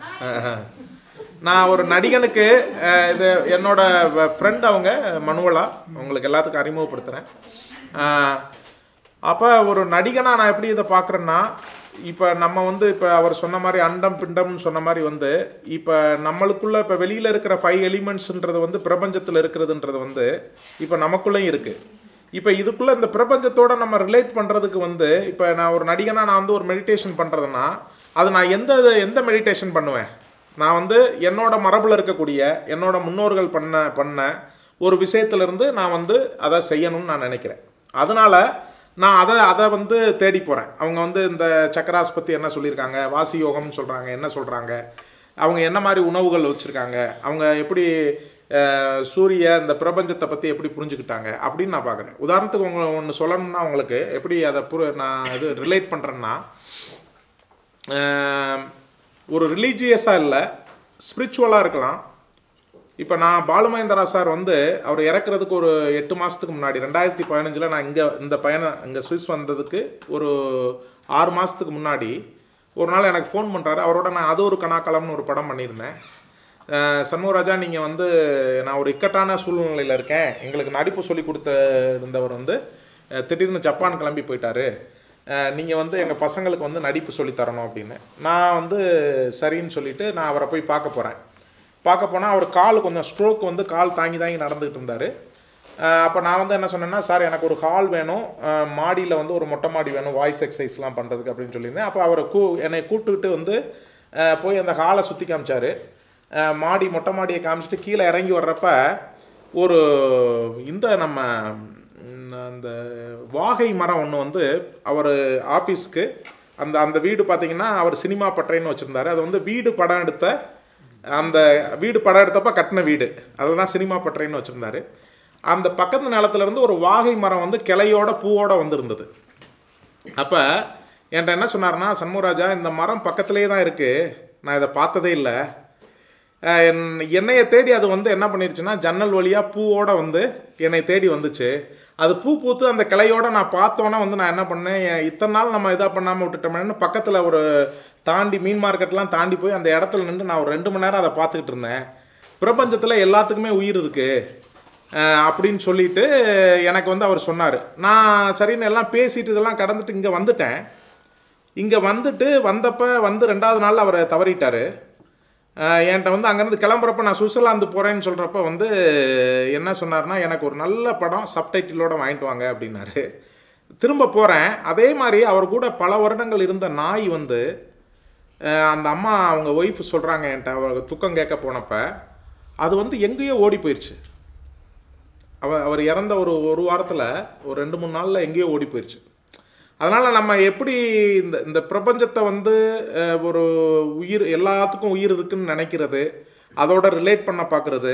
நான் ஒரு நடிகனுக்கு ஆஹ், இது என்னோட ஃப்ரெண்ட் அவங்க மனுவலா உங்களுக்கு எல்லாத்துக்கும் அறிமுகப்படுத்துகிறேன் அப்போ ஒரு நடிகனா நான் எப்படி இதை பார்க்குறேன்னா இப்போ நம்ம வந்து இப்போ அவர் சொன்ன மாதிரி அண்டம் பிண்டம்னு சொன்ன மாதிரி வந்து இப்போ நம்மளுக்குள்ள இப்போ வெளியில் இருக்கிற ஃபைவ் எலிமெண்ட்ஸ்ன்றது வந்து பிரபஞ்சத்தில் இருக்கிறதுன்றது வந்து இப்போ நமக்குள்ளேயும் இருக்குது இப்போ இதுக்குள்ளே இந்த பிரபஞ்சத்தோட நம்ம ரிலேட் பண்ணுறதுக்கு வந்து இப்போ நான் ஒரு நடிகனா நான் வந்து ஒரு மெடிடேஷன் பண்ணுறதுன்னா அது நான் எந்த எந்த மெடிடேஷன் பண்ணுவேன் நான் வந்து என்னோட மரபில் இருக்கக்கூடிய என்னோட முன்னோர்கள் பண்ண பண்ண ஒரு விஷயத்திலிருந்து நான் வந்து அதை செய்யணும்னு நான் நினைக்கிறேன் அதனால் நான் அதை அதை வந்து தேடி போகிறேன் அவங்க வந்து இந்த சக்கராஸ் பற்றி என்ன சொல்லியிருக்காங்க வாசி யோகம்னு சொல்கிறாங்க என்ன சொல்கிறாங்க அவங்க என்ன மாதிரி உணவுகள் வச்சுருக்காங்க அவங்க எப்படி அஹ், சூரிய இந்த பிரபஞ்சத்தை பற்றி எப்படி புரிஞ்சுக்கிட்டாங்க அப்படின்னு நான் பார்க்குறேன் உதாரணத்துக்கு உங்களை ஒன்று சொல்லணும்னா உங்களுக்கு எப்படி அதை புரு நான் இது ரிலேட் பண்ணுறேன்னா ஆம், ஒரு ரிலீஜியஸாக இல்லை ஸ்பிரிச்சுவலாக இருக்கலாம் இப்போ நான் பாலுமகேந்திரா சார் வந்து அவர் இறக்குறதுக்கு ஒரு எட்டு மாதத்துக்கு முன்னாடி ரெண்டாயிரத்தி பதினஞ்சில் நான் இங்கே இந்த பயணம் இங்கே சுவிஸ் வந்ததுக்கு ஒரு ஆறு மாதத்துக்கு முன்னாடி ஒரு நாள் எனக்கு ஃபோன் பண்ணுறாரு அவரோட நான் அது ஒரு கணாக்களம்னு ஒரு படம் பண்ணியிருந்தேன் அஹ், சண்முகராஜா நீங்கள் வந்து நான் ஒரு இக்கட்டான சூழ்நிலையில் இருக்கேன் எங்களுக்கு நடிப்பு சொல்லி கொடுத்த இருந்தவர் வந்து அஹ், திடீர்னு ஜப்பான் கிளம்பி போயிட்டாரு நீங்கள் வந்து எங்கள் பசங்களுக்கு வந்து நடிப்பு சொல்லித் தரணும் அப்படின்னு நான் வந்து சரின்னு சொல்லிட்டு நான் அவரை போய் பார்க்க போகிறேன் பார்க்க போனால் அவர் கால் கொஞ்சம் ஸ்ட்ரோக் வந்து கால் தாங்கி தாங்கி நடந்துகிட்டு இருந்தார் அப்போ நான் வந்து என்ன சொன்னேன்னா சார் எனக்கு ஒரு ஹால் வேணும் மாடியில் வந்து ஒரு மொட்டை மாடி வேணும் வாய்ஸ் எக்ஸசைஸ்லாம் பண்ணுறதுக்கு அப்படின்னு சொல்லியிருந்தேன் அப்போ அவரை கூ என்னை கூப்பிட்டுக்கிட்டு வந்து அஹ், போய் அந்த ஹாலை சுற்றி காமிச்சார் மாடி மொட்டை மாடியை காமிச்சிட்டு கீழே இறங்கி வர்றப்ப ஒரு இந்த நம்ம ம், அந்த வாகை மரம் ஒன்று வந்து அவர் ஆஃபீஸ்க்கு அந்த அந்த வீடு பார்த்தீங்கன்னா அவர் சினிமா பட்டறைன்னு வச்சுருந்தாரு அது வந்து வீடு படம் எடுத்த அந்த வீடு படம் எடுத்தப்ப கட்டின வீடு அதுதான் சினிமா பட்டறைன்னு வச்சுருந்தாரு அந்த பக்கத்து நிலத்துல இருந்து ஒரு வாகை மரம் வந்து கிளையோட பூவோட வந்திருந்தது அப்போ என்கிட்ட என்ன சொன்னார்னா சண்முகராஜா இந்த மரம் பக்கத்துலேயே தான் இருக்குது நான் இதை பார்த்ததே இல்லை அஹ் என்- என்னைய தேடி அது வந்து என்ன பண்ணிருச்சுன்னா ஜன்னல் வழியாக பூவோட வந்து என்னை தேடி வந்துச்சு அது பூ பூத்து அந்த கிளையோட நான் பார்த்தோன்னே வந்து நான் என்ன பண்ணேன் என் இத்தனை நாள் நம்ம இதாக பண்ணாமல் விட்டுட்டோமேனு பக்கத்தில் ஒரு தாண்டி மீன் மார்க்கெட்லாம் தாண்டி போய் அந்த இடத்துல நின்று நான் ஒரு ரெண்டு மணி நேரம் அதை பார்த்துக்கிட்டு இருந்தேன் பிரபஞ்சத்தில் எல்லாத்துக்குமே உயிர் இருக்குது அஹ் அப்படின்னு சொல்லிட்டு எனக்கு வந்து அவர் சொன்னார் நான் சரின்னு எல்லாம் பேசிட்டு இதெல்லாம் கடந்துட்டு இங்கே வந்துட்டேன் இங்கே வந்துட்டு வந்தப்ப வந்து ரெண்டாவது நாள் அவர் தவறிட்டார் அஹ் என்கிட்ட வந்து அங்கேருந்து கிளம்புறப்ப நான் சுவிட்சர்லாந்து போகிறேன்னு சொல்கிறப்ப வந்து என்ன சொன்னார்னா எனக்கு ஒரு நல்ல படம் சப்டைட்டிலோட வாங்கிட்டு வாங்க அப்படின்னாரு திரும்ப போகிறேன் அதே மாதிரி அவர் கூட பல வருடங்கள் இருந்த நாய் வந்து அஹ் அந்த அம்மா அவங்க ஒய்ஃப் சொல்கிறாங்க என்கிட்ட அவர் துக்கம் கேட்க போனப்ப அது வந்து எங்கேயோ ஓடி போயிடுச்சு அவர் அவர் இறந்த ஒரு ஒரு வாரத்தில் ஒரு ரெண்டு மூணு நாளில் எங்கேயோ ஓடி போயிடுச்சு அதனால் நம்ம எப்படி இந்த இந்த பிரபஞ்சத்தை வந்து அஹ், ஒரு உயிர் எல்லாத்துக்கும் உயிர் இருக்குன்னு நினைக்கிறது அதோட ரிலேட் பண்ண பார்க்குறது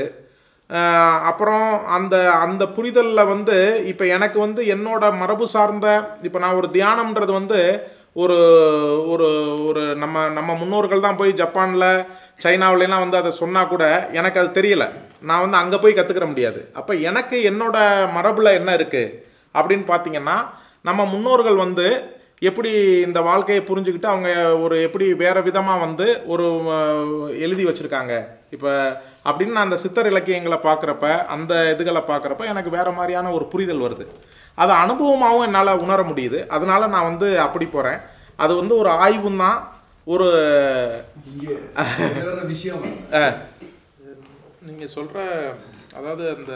அப்புறம் அந்த அந்த புரிதலில் வந்து இப்போ எனக்கு வந்து என்னோட மரபு சார்ந்த இப்போ நான் ஒரு தியானம்ன்றது வந்து ஒரு ஒரு ஒரு நம்ம நம்ம முன்னோர்கள் தான் போய் ஜப்பானில் சைனாவிலலாம் வந்து அதை சொன்னால் கூட எனக்கு அது தெரியல நான் வந்து அங்கே போய் கற்றுக்கிற முடியாது அப்போ எனக்கு என்னோட மரபில் என்ன இருக்குது அப்படின்னு பார்த்தீங்கன்னா நம்ம முன்னோர்கள் வந்து எப்படி இந்த வாழ்க்கையை புரிஞ்சுக்கிட்டு அவங்க ஒரு எப்படி வேற விதமாக வந்து ஒரு அஹ், எழுதி வச்சுருக்காங்க இப்போ அப்படின்னு நான் அந்த சித்தர் இலக்கியங்களை பார்க்குறப்ப அந்த இதுகளை பார்க்குறப்ப எனக்கு வேற மாதிரியான ஒரு புரிதல் வருது அது அனுபவமாகவும் என்னால் உணர முடியுது அதனால நான் வந்து அப்படி போகிறேன் அது வந்து ஒரு ஆய்வும் தான் ஒரு இங்கே வேற விஷயம் நீங்கள் சொல்கிற அதாவது அந்த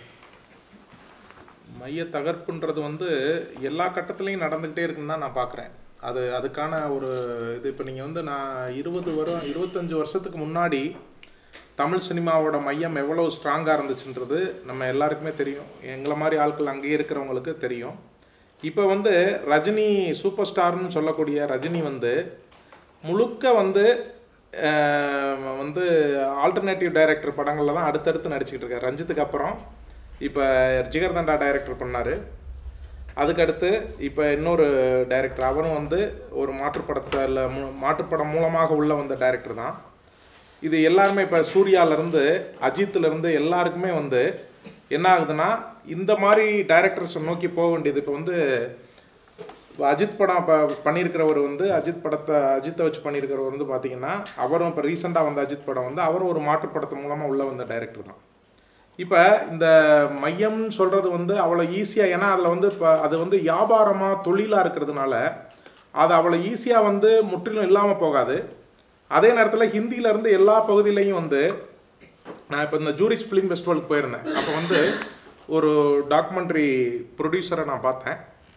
மைய தகர்ப்புன்றது வந்து எல்லா கட்டத்துலையும் நடந்துக்கிட்டே இருக்குன்னு தான் நான் பார்க்குறேன் அது அதுக்கான ஒரு இது இப்போ நீங்கள் வந்து நான் இருபது வரும் இருபத்தஞ்சு வருஷத்துக்கு முன்னாடி தமிழ் சினிமாவோட மையம் எவ்வளோ ஸ்ட்ராங்காக இருந்துச்சுன்றது நம்ம எல்லாருக்குமே தெரியும் எங்களை மாதிரி ஆட்கள் அங்கேயே இருக்கிறவங்களுக்கு தெரியும் இப்போ வந்து ரஜினி சூப்பர் ஸ்டார்னு சொல்லக்கூடிய ரஜினி வந்து முழுக்க வந்து அஹ், வந்து ஆல்டர்னேட்டிவ் டைரக்டர் படங்களில் தான் அடுத்தடுத்து நடிச்சுக்கிட்டு இருக்காரு ரஞ்சித்துக்கு அப்புறம் இப்போ ஜிகர்தண்டா டைரக்டர் பண்ணார் அதுக்கடுத்து இப்போ இன்னொரு டைரக்டர் அவரும் வந்து ஒரு மாற்றுப்படத்தில் மாற்றுப்படம் மூலமாக உள்ள வந்த டைரக்டர் தான் இது எல்லாருமே இப்போ சூர்யாலேருந்து அஜித்லேருந்து எல்லாருக்குமே வந்து என்ன ஆகுதுன்னா இந்த மாதிரி டைரக்டர்ஸை நோக்கி போக வேண்டியது இப்போ வந்து இப்ப அஜித் படம் இப்போ பண்ணியிருக்கிறவர் வந்து அஜித் படத்தை அஜித்தை வச்சு பண்ணியிருக்கிறவர் வந்து பார்த்தீங்கன்னா அவரும் இப்போ ரீசெண்டாக வந்த அஜித் படம் வந்து அவரும் ஒரு மாற்றுப் படத்து மூலமாக உள்ள வந்த டைரக்டர் தான் இப்போ இந்த மையம்னு சொல்கிறது வந்து அவ்வளோ ஈஸியாக ஏன்னா அதில் வந்து இப்போ அது வந்து வியாபாரமாக தொழிலாக இருக்கிறதுனால அது அவ்வளோ ஈஸியாக வந்து முற்றிலும் இல்லாமல் போகாது அதே நேரத்தில் ஹிந்தியில இருந்து எல்லா பகுதியிலையும் வந்து நான் இப்போ இந்த ஜூரிச் ஃபிலிம் ஃபெஸ்டிவலுக்கு போயிருந்தேன் அப்போ வந்து ஒரு டாக்குமெண்ட்ரி ப்ரொடியூசரை நான் பார்த்தேன்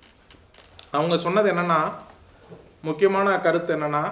அவங்க சொன்னது என்னன்னா முக்கியமான கருத்து என்னன்னா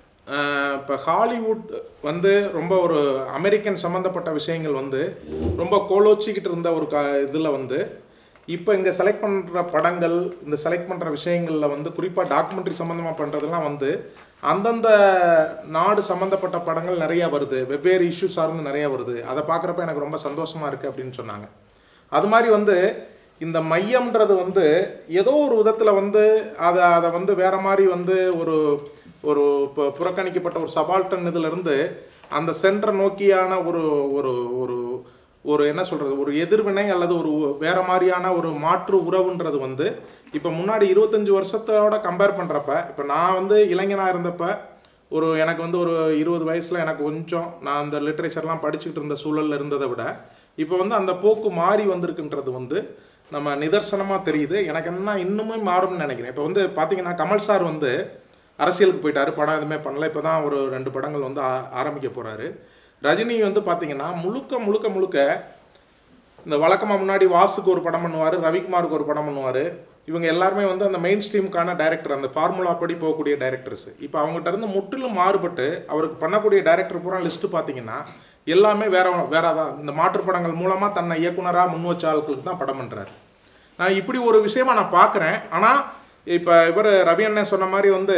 இப்போ ஹாலிவுட் வந்து ரொம்ப ஒரு அமெரிக்கன் சம்மந்தப்பட்ட விஷயங்கள் வந்து ரொம்ப கோலோச்சிக்கிட்டு இருந்த ஒரு க இதில் வந்து இப்போ இங்கே செலக்ட் பண்ணுற படங்கள் இந்த செலக்ட் பண்ணுற விஷயங்களில் வந்து குறிப்பாக டாக்குமெண்ட்ரி சம்மந்தமாக பண்ணுறதெல்லாம் வந்து அந்தந்த நாடு சம்மந்தப்பட்ட படங்கள் நிறையா வருது வெவ்வேறு இஷ்யூ சார்ந்து நிறையா வருது அதை பார்க்குறப்ப எனக்கு ரொம்ப சந்தோஷமாக இருக்குது அப்படின்னு சொன்னாங்க அது மாதிரி வந்து இந்த மையம்ன்றது வந்து ஏதோ ஒரு விதத்தில் வந்து அதை அதை வந்து வேற மாதிரி வந்து ஒரு ஒரு இப்போ புறக்கணிக்கப்பட்ட ஒரு சபால்டன் இதிலிருந்து அந்த சென்டரை நோக்கியான ஒரு ஒரு ஒரு ஒரு என்ன சொல்கிறது ஒரு எதிர்வினை அல்லது ஒரு வேற மாதிரியான ஒரு மாற்று உறவுன்றது வந்து இப்போ முன்னாடி இருபத்தஞ்சி வருஷத்தோட கம்பேர் பண்ணுறப்ப இப்போ நான் வந்து இளைஞனாக இருந்தப்ப ஒரு எனக்கு வந்து ஒரு இருபது வயசில் எனக்கு கொஞ்சம் நான் அந்த லிட்ரேச்சர்லாம் படிச்சுக்கிட்டு இருந்த சூழலில் இருந்ததை விட இப்போ வந்து அந்த போக்கு மாறி வந்திருக்குன்றது வந்து நம்ம நிதர்சனமாக தெரியுது எனக்கு என்ன இன்னுமே மாறும்னு நினைக்கிறேன் இப்போ வந்து பார்த்தீங்கன்னா கமல் சார் வந்து அரசியலுக்கு போயிட்டாரு படம் எதுவுமே பண்ணல இப்போ தான் ஒரு ரெண்டு படங்கள் வந்து ஆ- ஆரம்பிக்க போகிறாரு ரஜினி வந்து பார்த்தீங்கன்னா முழுக்க முழுக்க முழுக்க இந்த வழக்கமாக முன்னாடி வாசுக்கு ஒரு படம் பண்ணுவார் ரவிக்குமாருக்கு ஒரு படம் பண்ணுவார் இவங்க எல்லாருமே வந்து அந்த மெயின் ஸ்ட்ரீமுக்கான டைரக்டர் அந்த ஃபார்முலா படி போகக்கூடிய டைரக்டர்ஸ் இப்போ அவங்ககிட்ட இருந்து முற்றிலும் மாறுபட்டு அவருக்கு பண்ணக்கூடிய டைரக்டர் பூரா லிஸ்ட்டு பார்த்தீங்கன்னா எல்லாமே வேற வேற தான் இந்த மாற்று படங்கள் மூலமாக தன்னை இயக்குனராக முன் வச்ச ஆட்களுக்கு தான் படம் பண்ணுறாரு நான் இப்படி ஒரு விஷயமா நான் பார்க்குறேன் ஆனால் இப்போ இவர் ரவி அண்ணன் சொன்ன மாதிரி வந்து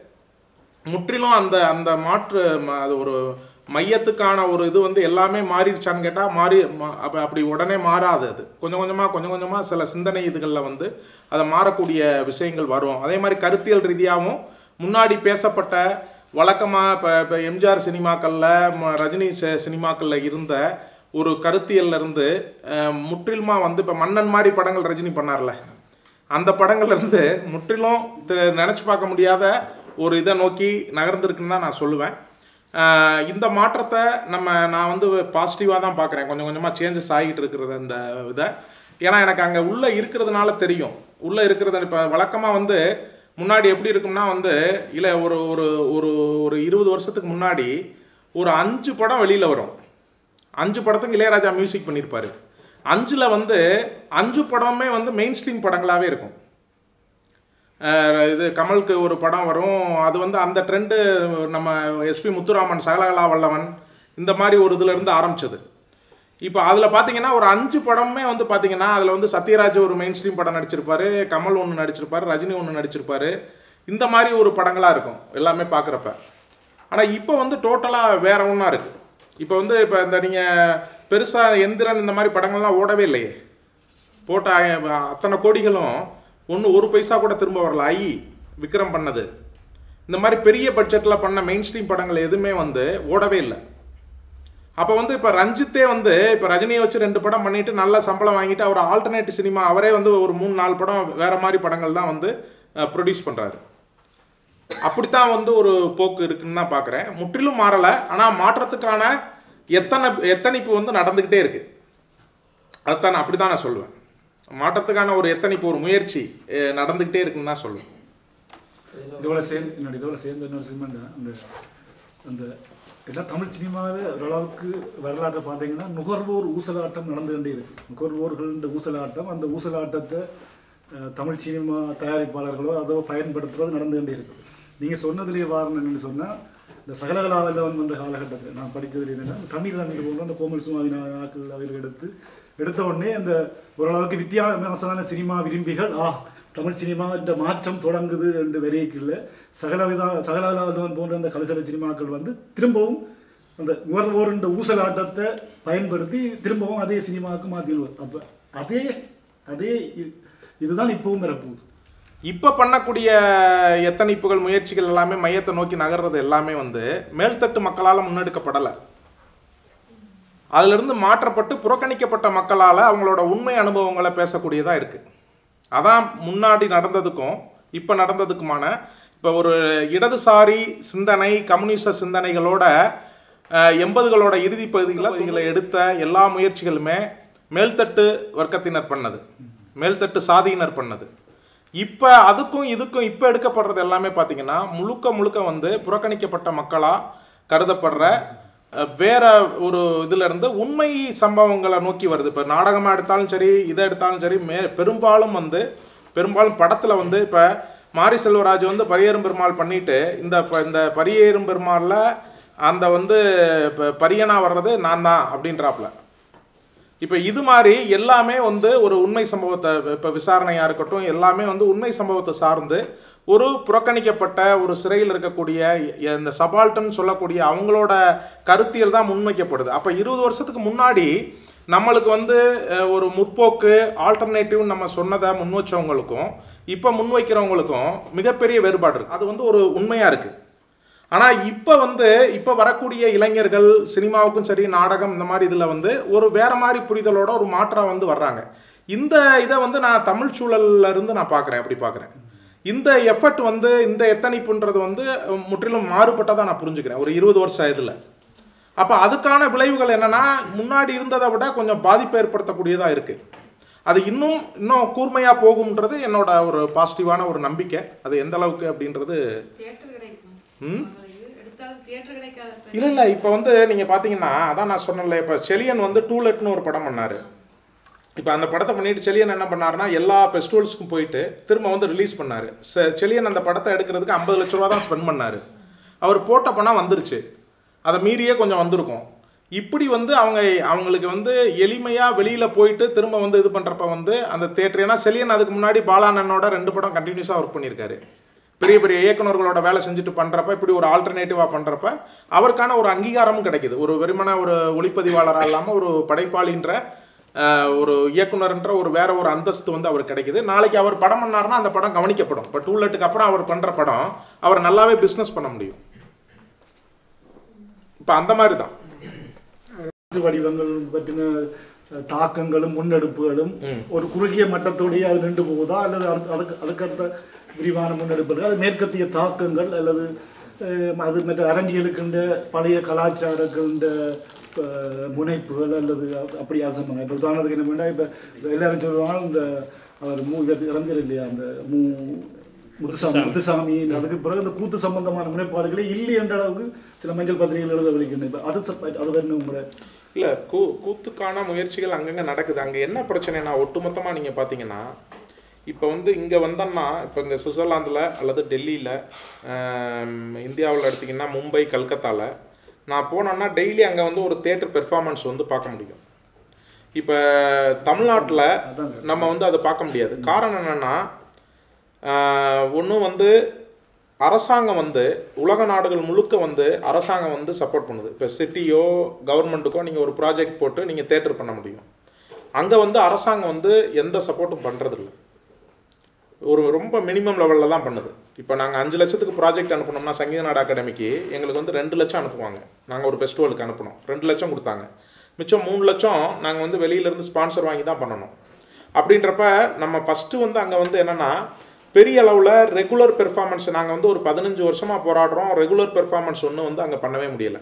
முற்றிலும் அந்த அந்த மாற்று ம- அது ஒரு மையத்துக்கான ஒரு இது வந்து எல்லாமே மாறிடுச்சான்னு கேட்டால் மாறி மா- அப்ப அப்படி உடனே மாறாது அது கொஞ்சம் கொஞ்சமாக கொஞ்சம் கொஞ்சமாக சில சிந்தனை இதுகளில் வந்து அதை மாறக்கூடிய விஷயங்கள் வரும் அதே மாதிரி கருத்தியல் ரீதியாகவும் முன்னாடி பேசப்பட்ட வழக்கமாக இப்போ இப்போ எம்ஜிஆர் சினிமாக்களில் ரஜினி சி- சினிமாக்களில் இருந்த ஒரு கருத்தியல்ல இருந்து அஹ், முற்றிலுமா வந்து இப்போ மன்னன் மாதிரி படங்கள் ரஜினி பண்ணார்ல அந்த படங்கள்ல இருந்து முற்றிலும் தி- நினைச்சு பார்க்க முடியாத ஒரு இதை நோக்கி நகர்ந்திருக்குன்னு தான் நான் சொல்லுவேன் ஆஹ் இந்த மாற்றத்தை நம்ம நான் வந்து பாசிட்டிவாக தான் பார்க்குறேன் கொஞ்சம் கொஞ்சமாக சேஞ்சஸ் ஆகிட்டு இருக்கிறது இந்த இதை ஏன்னா எனக்கு அங்கே உள்ளே இருக்கிறதுனால தெரியும் உள்ளே இருக்கிறது இப்போ வழக்கமாக வந்து முன்னாடி எப்படி இருக்கும்னா வந்து இல்லை ஒரு ஒரு ஒரு ஒரு இருபது வருஷத்துக்கு முன்னாடி ஒரு அஞ்சு படம் வெளியில் வரும் அஞ்சு படத்துக்கு இளையராஜா மியூசிக் பண்ணியிருப்பாரு அஞ்சில் வந்து அஞ்சு படமுமே வந்து மெயின் ஸ்ட்ரீம் படங்களாகவே இருக்கும் அஹ் இது கமலுக்கு ஒரு படம் வரும் அது வந்து அந்த ட்ரெண்டு நம்ம எஸ்பி முத்துராமன் சகலகலா வல்லவன் இந்த மாதிரி ஒரு இதுல இருந்து ஆரம்பிச்சது இப்போ அதில் பார்த்தீங்கன்னா ஒரு அஞ்சு படமுமே வந்து பார்த்தீங்கன்னா அதில் வந்து சத்யராஜ் ஒரு மெயின் ஸ்ட்ரீம் படம் நடிச்சிருப்பாரு கமல் ஒன்று நடிச்சிருப்பாரு ரஜினி ஒன்று நடிச்சிருப்பாரு இந்த மாதிரி ஒரு படங்களாக இருக்கும் எல்லாமே பார்க்குறப்ப ஆனால் இப்போ வந்து டோட்டலாக வேற ஒன்றா இருக்குது இப்போ வந்து இப்போ இந்த நீங்கள் பெருசாக எந்திரன் இந்த மாதிரி படங்கள்லாம் ஓடவே இல்லையே போட்ட அ- அத்தனை கோடிகளும் ஒன்று ஒரு பைசா கூட திரும்ப வரல ஐ விக்ரம் பண்ணது இந்த மாதிரி பெரிய பட்ஜெட்டில் பண்ண மெயின் ஸ்ட்ரீம் படங்கள் எதுவுமே வந்து ஓடவே இல்லை அப்போ வந்து இப்போ ரஞ்சித்தே வந்து இப்போ ரஜினியை வச்சு ரெண்டு படம் பண்ணிட்டு நல்ல சம்பளம் வாங்கிட்டு அவர் ஆல்டர்னேட் சினிமா அவரே வந்து ஒரு மூணு நாலு படம் வேற மாதிரி படங்கள் தான் வந்து ப்ரொடியூஸ் பண்ணுறாரு அப்படித்தான் வந்து ஒரு போக்கு இருக்குன்னு தான் பார்க்குறேன் முற்றிலும் மாறலை ஆனால் மாற்றத்துக்கான எத்தனை எத்தனைப்பு வந்து நடந்துக்கிட்டே இருக்கு அதுதான் அப்படி தான் நான் சொல்லுவேன் மாற்றத்துக்கான ஒரு எத்தனைப்பு ஒரு முயற்சி அஹ், நடந்துக்கிட்டே இருக்குன்னு தான் சொல்லுவேன் இதோட சேர்ந்து என்னோட இதோட சேர்ந்து இன்னொரு சினிமா இந்த அந்த அந்த எல்லாம் தமிழ் சினிமாவில் ஓரளவுக்கு வரலாற்றை பார்த்தீங்கன்னா நுகர்வோர் ஊசலாட்டம் நடந்து கொண்டே இருக்கு நுகர்வோர்கள் ஊசலாட்டம் அந்த ஊசலாட்டத்தை அஹ், தமிழ் சினிமா தயாரிப்பாளர்களோ அதோ பயன்படுத்துறது நடந்து கொண்டே இருக்கு நீங்கள் சொன்னதுலேயே வாரணம் என்னன்னு சொன்னால் இந்த சகலகலாவல்லவன் என்ற காலகட்டத்தில் நான் படித்ததுல என்னன்னா தமிழ் தான் போன்ற அந்த கோமல் சுமாவினா நாட்கள் அவைகள் எடுத்து எடுத்த உடனே அந்த ஓரளவுக்கு வித்தியாசமான சினிமா விரும்பிகள் ஆ தமிழ் சினிமா என்ற மாற்றம் தொடங்குது என்று வரையில சகலவிதா சகலவிதம் போன்ற அந்த கலசல சினிமாக்கள் வந்து திரும்பவும் அந்த நுகர்வோர் என்ற ஊசலாட்டத்தை பயன்படுத்தி திரும்பவும் அதே சினிமாவுக்கு மாற்றிடுவது அப்போ அதே அதே இ- இதுதான் இப்பவும் வரப்போகுது இப்போ பண்ணக்கூடிய எத்தனைப்புகள் முயற்சிகள் எல்லாமே மையத்தை நோக்கி நகர்றது எல்லாமே வந்து மேல்தட்டு மக்களால் முன்னெடுக்கப்படலை அதிலிருந்து மாற்றப்பட்டு புறக்கணிக்கப்பட்ட மக்களால் அவங்களோட உண்மை அனுபவங்களை பேசக்கூடியதாக இருக்குது அதான் முன்னாடி நடந்ததுக்கும் இப்போ நடந்ததுக்குமான இப்போ ஒரு இடதுசாரி சிந்தனை கம்யூனிச சிந்தனைகளோட அஹ், எண்பதுகளோட இறுதி பகுதிகளில் எடுத்த எல்லா முயற்சிகளுமே மேல்தட்டு வர்க்கத்தினர் பண்ணது மேல்தட்டு சாதியினர் பண்ணது இப்போ அதுக்கும் இதுக்கும் இப்போ எடுக்கப்படுறது எல்லாமே பார்த்தீங்கன்னா முழுக்க முழுக்க வந்து புறக்கணிக்கப்பட்ட மக்களாக கருதப்படுற அஹ், வேற ஒரு இதுல இருந்து உண்மை சம்பவங்களை நோக்கி வருது இப்போ நாடகமாக எடுத்தாலும் சரி இதை எடுத்தாலும் சரி மே பெரும்பாலும் வந்து பெரும்பாலும் படத்தில் வந்து இப்போ மாரி செல்வராஜ் வந்து பரியேறும் பெருமாள் பண்ணிட்டு இந்த ப- இந்த பரியேறும் பெருமாளில் அந்த வந்து இப்போ பரியனா வர்றது நான் தான் அப்படின்றாப்புல இப்போ இது மாதிரி எல்லாமே வந்து ஒரு உண்மை சம்பவத்தை இப்போ விசாரணையாக இருக்கட்டும் எல்லாமே வந்து உண்மை சம்பவத்தை சார்ந்து ஒரு புறக்கணிக்கப்பட்ட ஒரு சிறையில் இருக்கக்கூடிய எ- இந்த சபால்டன் சொல்லக்கூடிய அவங்களோட கருத்தியல் தான் முன்வைக்கப்படுது அப்போ இருபது வருஷத்துக்கு முன்னாடி நம்மளுக்கு வந்து அஹ், ஒரு முற்போக்கு ஆல்டர்னேட்டிவ் நம்ம சொன்னதை முன் வச்சவங்களுக்கும் இப்போ முன்வைக்கிறவங்களுக்கும் மிகப்பெரிய வேறுபாடு இருக்குது அது வந்து ஒரு உண்மையாக இருக்குது ஆனால் இப்போ வந்து இப்போ வரக்கூடிய இளைஞர்கள் சினிமாவுக்கும் சரி நாடகம் இந்த மாதிரி இதில் வந்து ஒரு வேற மாதிரி புரிதலோட ஒரு மாற்றம் வந்து வர்றாங்க இந்த இதை வந்து நான் தமிழ் சூழல்ல இருந்து நான் பார்க்குறேன் அப்படி பார்க்குறேன் இந்த எஃபர்ட் வந்து இந்த எத்தனைப்புன்றது வந்து அஹ், முற்றிலும் மாறுபட்டதாக நான் புரிஞ்சுக்கிறேன் ஒரு இருபது வருஷம் இதில் அப்போ அதுக்கான விளைவுகள் என்னன்னா முன்னாடி இருந்ததை விட கொஞ்சம் பாதிப்பை ஏற்படுத்தக்கூடியதாக இருக்குது அது இன்னும் இன்னும் கூர்மையாக போகும்ன்றது என்னோட ஒரு பாசிட்டிவான ஒரு நம்பிக்கை அது எந்த அளவுக்கு அப்படின்றது தியேட்டர் கிடைக்கும் ம் உங்களுக்கு எடுத்தாலும் தியேட்டர் கிடைக்காத பிரச்சனை. இல்லை இல்லை இப்போ வந்து நீங்கள் பார்த்தீங்கன்னா அதான் நான் சொன்னேன்ல இப்போ செலியன் வந்து டூலெட்னு ஒரு படம் பண்ணார் இப்போ அந்த படத்தை பண்ணிட்டு செலியன் என்ன பண்ணாருன்னா எல்லா ஃபெஸ்டிவல்ஸ்க்கும் போயிட்டு திரும்ப வந்து ரிலீஸ் பண்ணார் செலியன் அந்த படத்தை எடுக்கிறதுக்கு ஐம்பது லட்ச ரூபா தான் ஸ்பெண்ட் பண்ணார் அவர் போட்ட பணம் வந்துருச்சு அதை மீறியே கொஞ்சம் வந்திருக்கும் இப்படி வந்து அவங்க அவங்களுக்கு வந்து எளிமையாக வெளியில் போயிட்டு திரும்ப வந்து இது பண்ணுறப்ப வந்து அந்த தேட்டர் ஏன்னா செலியன் அதுக்கு முன்னாடி பாலானனோட ரெண்டு படம் கண்டினியூஸாக ஒர்க் பண்ணியிருக்காரு பெரிய பெரிய இயக்குனர்களோட வேலை செஞ்சுட்டு பண்ணுறப்ப இப்படி ஒரு ஆல்டர்னேட்டிவாக பண்ணுறப்ப அவருக்கான ஒரு அங்கீகாரமும் கிடைக்குது ஒரு வெறுமன ஒரு ஒளிப்பதிவாளராக இல்லாமல் ஒரு படைப்பாளின்ற ஆஹ், ஒரு இயக்குனர்ன்ற ஒரு வேற ஒரு அந்தஸ்து வந்து அவருக்கு கிடைக்குது நாளைக்கு அவர் படம் பண்ணாருன்னா அந்த படம் கவனிக்கப்படும் இப்போ டூலெட்டுக்கு அப்புறம் அவர் பண்ணுற படம் அவர் நல்லாவே பிஸ்னஸ் பண்ண முடியும் இப்போ அந்த மாதிரி தான் எழுத்து வடிவங்கள் பற்றின அஹ், தாக்கங்களும் முன்னெடுப்புகளும் ஒரு குறுகிய மட்டத்தோடையே அது நின்று போகுதா அல்லது அது- அதுக்கு அதுக்கடுத்த விரிவான முன்னெடுப்புகள் அது மேற்கத்திய தாக்கங்கள் அல்லது அஹ், அது மற்ற அரங்கியலுக்குண்ட பழைய கலாச்சாரங்களுண்ட அஹ், முனைப்புகள் அல்லது அ- அப்படி அசமம் இப்போ உதாரணத்துக்கு என்ன பண்ணால் இப்போ எல்லாரும் சொல்லுவாங்க இந்த அவர் மூ இவர் இறந்தார் இல்லையா அந்த மூ முத்துசாமி முத்துசாமி அதுக்கு பிறகு அந்த கூத்து சம்பந்தமான முனைப்பாடுகளே இல்லை என்ற அளவுக்கு சில மஞ்சள் பத்திரிகைகள் எழுத வலிக்கின்றன இப்போ அது ச- அது வேணும் உங்களை இல்லை கூ கூத்துக்கான முயற்சிகள் அங்கங்கே நடக்குது அங்கே என்ன பிரச்சனைனா ஒட்டுமொத்தமாக நீங்கள் பார்த்தீங்கன்னா இப்போ வந்து இங்கே வந்தோம்னா இப்போ இங்கே சுவிட்சர்லாந்தில் அல்லது டெல்லியில் இந்தியாவில் எடுத்திங்கன்னா மும்பை கல்கத்தாவில் நான் போனேன்னா டெய்லி அங்கே வந்து ஒரு தேட்டர் பெர்ஃபார்மன்ஸ் வந்து பார்க்க முடியும் இப்போ தமிழ்நாட்டில் நம்ம வந்து அதை பார்க்க முடியாது காரணம் என்னென்னா ஒன்று வந்து அரசாங்கம் வந்து உலக நாடுகள் முழுக்க வந்து அரசாங்கம் வந்து சப்போர்ட் பண்ணுது இப்போ சிட்டியோ கவர்மெண்ட்டுக்கோ நீங்கள் ஒரு ப்ராஜெக்ட் போட்டு நீங்கள் தேட்டர் பண்ண முடியும் அங்கே வந்து அரசாங்கம் வந்து எந்த சப்போர்ட்டும் பண்ணுறதில்ல ஒரு ரொம்ப மினிமம் லெவலில் தான் பண்ணுது இப்போ நாங்கள் அஞ்சு லட்சத்துக்கு ப்ராஜெக்ட் அனுப்புனோம்னா சங்கீத நாடு அகாடமிக்கு எங்களுக்கு வந்து ரெண்டு லட்சம் அனுப்புவாங்க நாங்கள் ஒரு ஃபெஸ்டிவலுக்கு அனுப்புனோம் ரெண்டு லட்சம் கொடுத்தாங்க மிச்சம் மூணு லட்சம் நாங்கள் வந்து வெளியிலேருந்து ஸ்பான்சர் வாங்கி தான் பண்ணணும் அப்படின்றப்ப நம்ம ஃபஸ்ட்டு வந்து அங்கே வந்து என்னென்னா பெரிய அளவில் ரெகுலர் பெர்ஃபார்மன்ஸ் நாங்கள் வந்து ஒரு பதினஞ்சு வருஷமாக போராடுறோம் ரெகுலர் பெர்ஃபார்மன்ஸ் ஒன்று வந்து அங்கே பண்ணவே முடியலை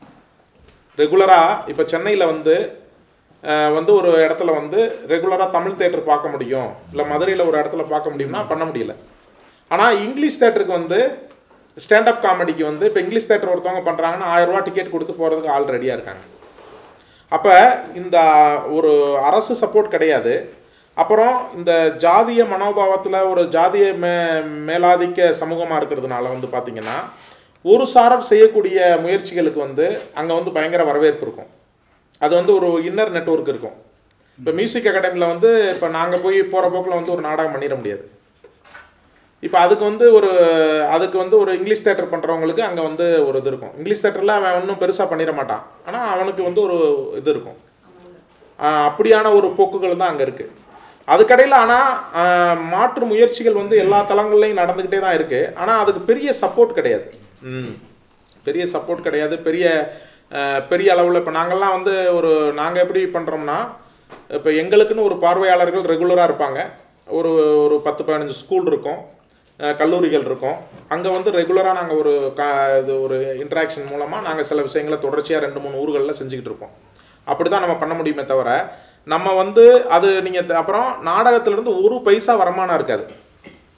ரெகுலராக இப்போ சென்னையில் வந்து அஹ், வந்து ஒரு இடத்துல வந்து ரெகுலராக தமிழ் தேட்டர் பார்க்க முடியும் இல்லை மதுரையில் ஒரு இடத்துல பார்க்க முடியும்னா பண்ண முடியல ஆனால் இங்கிலீஷ் தேட்டருக்கு வந்து ஸ்டாண்டப் காமெடிக்கு வந்து இப்போ இங்கிலீஷ் தேட்டர் ஒருத்தவங்க பண்ணுறாங்கன்னா ஆயிரம் ரூபாய் டிக்கெட் கொடுத்து போகிறதுக்கு ஆள் ரெடியாக இருக்காங்க அப்போ இந்த ஒரு அரசு சப்போர்ட் கிடையாது அப்புறம் இந்த ஜாதிய மனோபாவத்தில் ஒரு ஜாதிய மே மேலாதிக்க சமூகமாக இருக்கிறதுனால வந்து பார்த்திங்கன்னா ஒரு சாரர் செய்யக்கூடிய முயற்சிகளுக்கு வந்து அங்கே வந்து பயங்கர வரவேற்பு இருக்கும் அது வந்து ஒரு இன்னர் நெட்வொர்க் இருக்கும் இப்போ மியூசிக் அகாடமியில் வந்து இப்போ நாங்கள் போய் போகிற போக்கில் வந்து ஒரு நாடகம் பண்ணிட முடியாது இப்போ அதுக்கு வந்து ஒரு அதுக்கு வந்து ஒரு இங்கிலீஷ் தேட்டர் பண்ணுறவங்களுக்கு அங்கே வந்து ஒரு இது இருக்கும் இங்கிலீஷ் தேட்டரில் அவன் ஒன்றும் பெருசாக பண்ணிட மாட்டான் ஆனால் அவனுக்கு வந்து ஒரு இது இருக்கும் ஆஹ் அப்படியான ஒரு போக்குகள் தான் அங்கே இருக்குது அதுக்கடையில் ஆனால் மாற்று முயற்சிகள் வந்து எல்லா தளங்கள்லையும் நடந்துக்கிட்டே தான் இருக்குது ஆனால் அதுக்கு பெரிய சப்போர்ட் கிடையாது ம் பெரிய சப்போர்ட் கிடையாது பெரிய ஆஹ் பெரிய அளவில் இப்போ நாங்கள்லாம் வந்து ஒரு நாங்கள் எப்படி பண்ணுறோம்னா இப்போ எங்களுக்குன்னு ஒரு பார்வையாளர்கள் ரெகுலராக இருப்பாங்க ஒரு ஒரு பத்து பதினஞ்சு ஸ்கூல் இருக்கும் அஹ் கல்லூரிகள் இருக்கும் அங்கே வந்து ரெகுலராக நாங்கள் ஒரு க இது ஒரு இன்ட்ராக்ஷன் மூலமாக நாங்கள் சில விஷயங்களை தொடர்ச்சியாக ரெண்டு மூணு ஊர்களில் செஞ்சுக்கிட்டு இருப்போம் அப்படி தான் நம்ம பண்ண முடியுமே தவிர நம்ம வந்து அது நீங்கள் அப்புறம் நாடகத்திலேருந்து ஒரு பைசா வருமானம் இருக்காது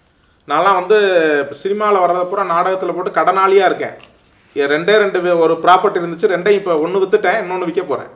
நான்லாம் வந்து சினிமாவில் வர்றத பூரா நாடகத்தில் போட்டு கடனாளியாக இருக்கேன் என் ரெண்டே ரெண்டு வே- ஒரு ப்ராப்பர்ட்டி இருந்துச்சு ரெண்டையும் இப்போ ஒன்று வித்துட்டேன் இன்னொன்று விற்க போகிறேன்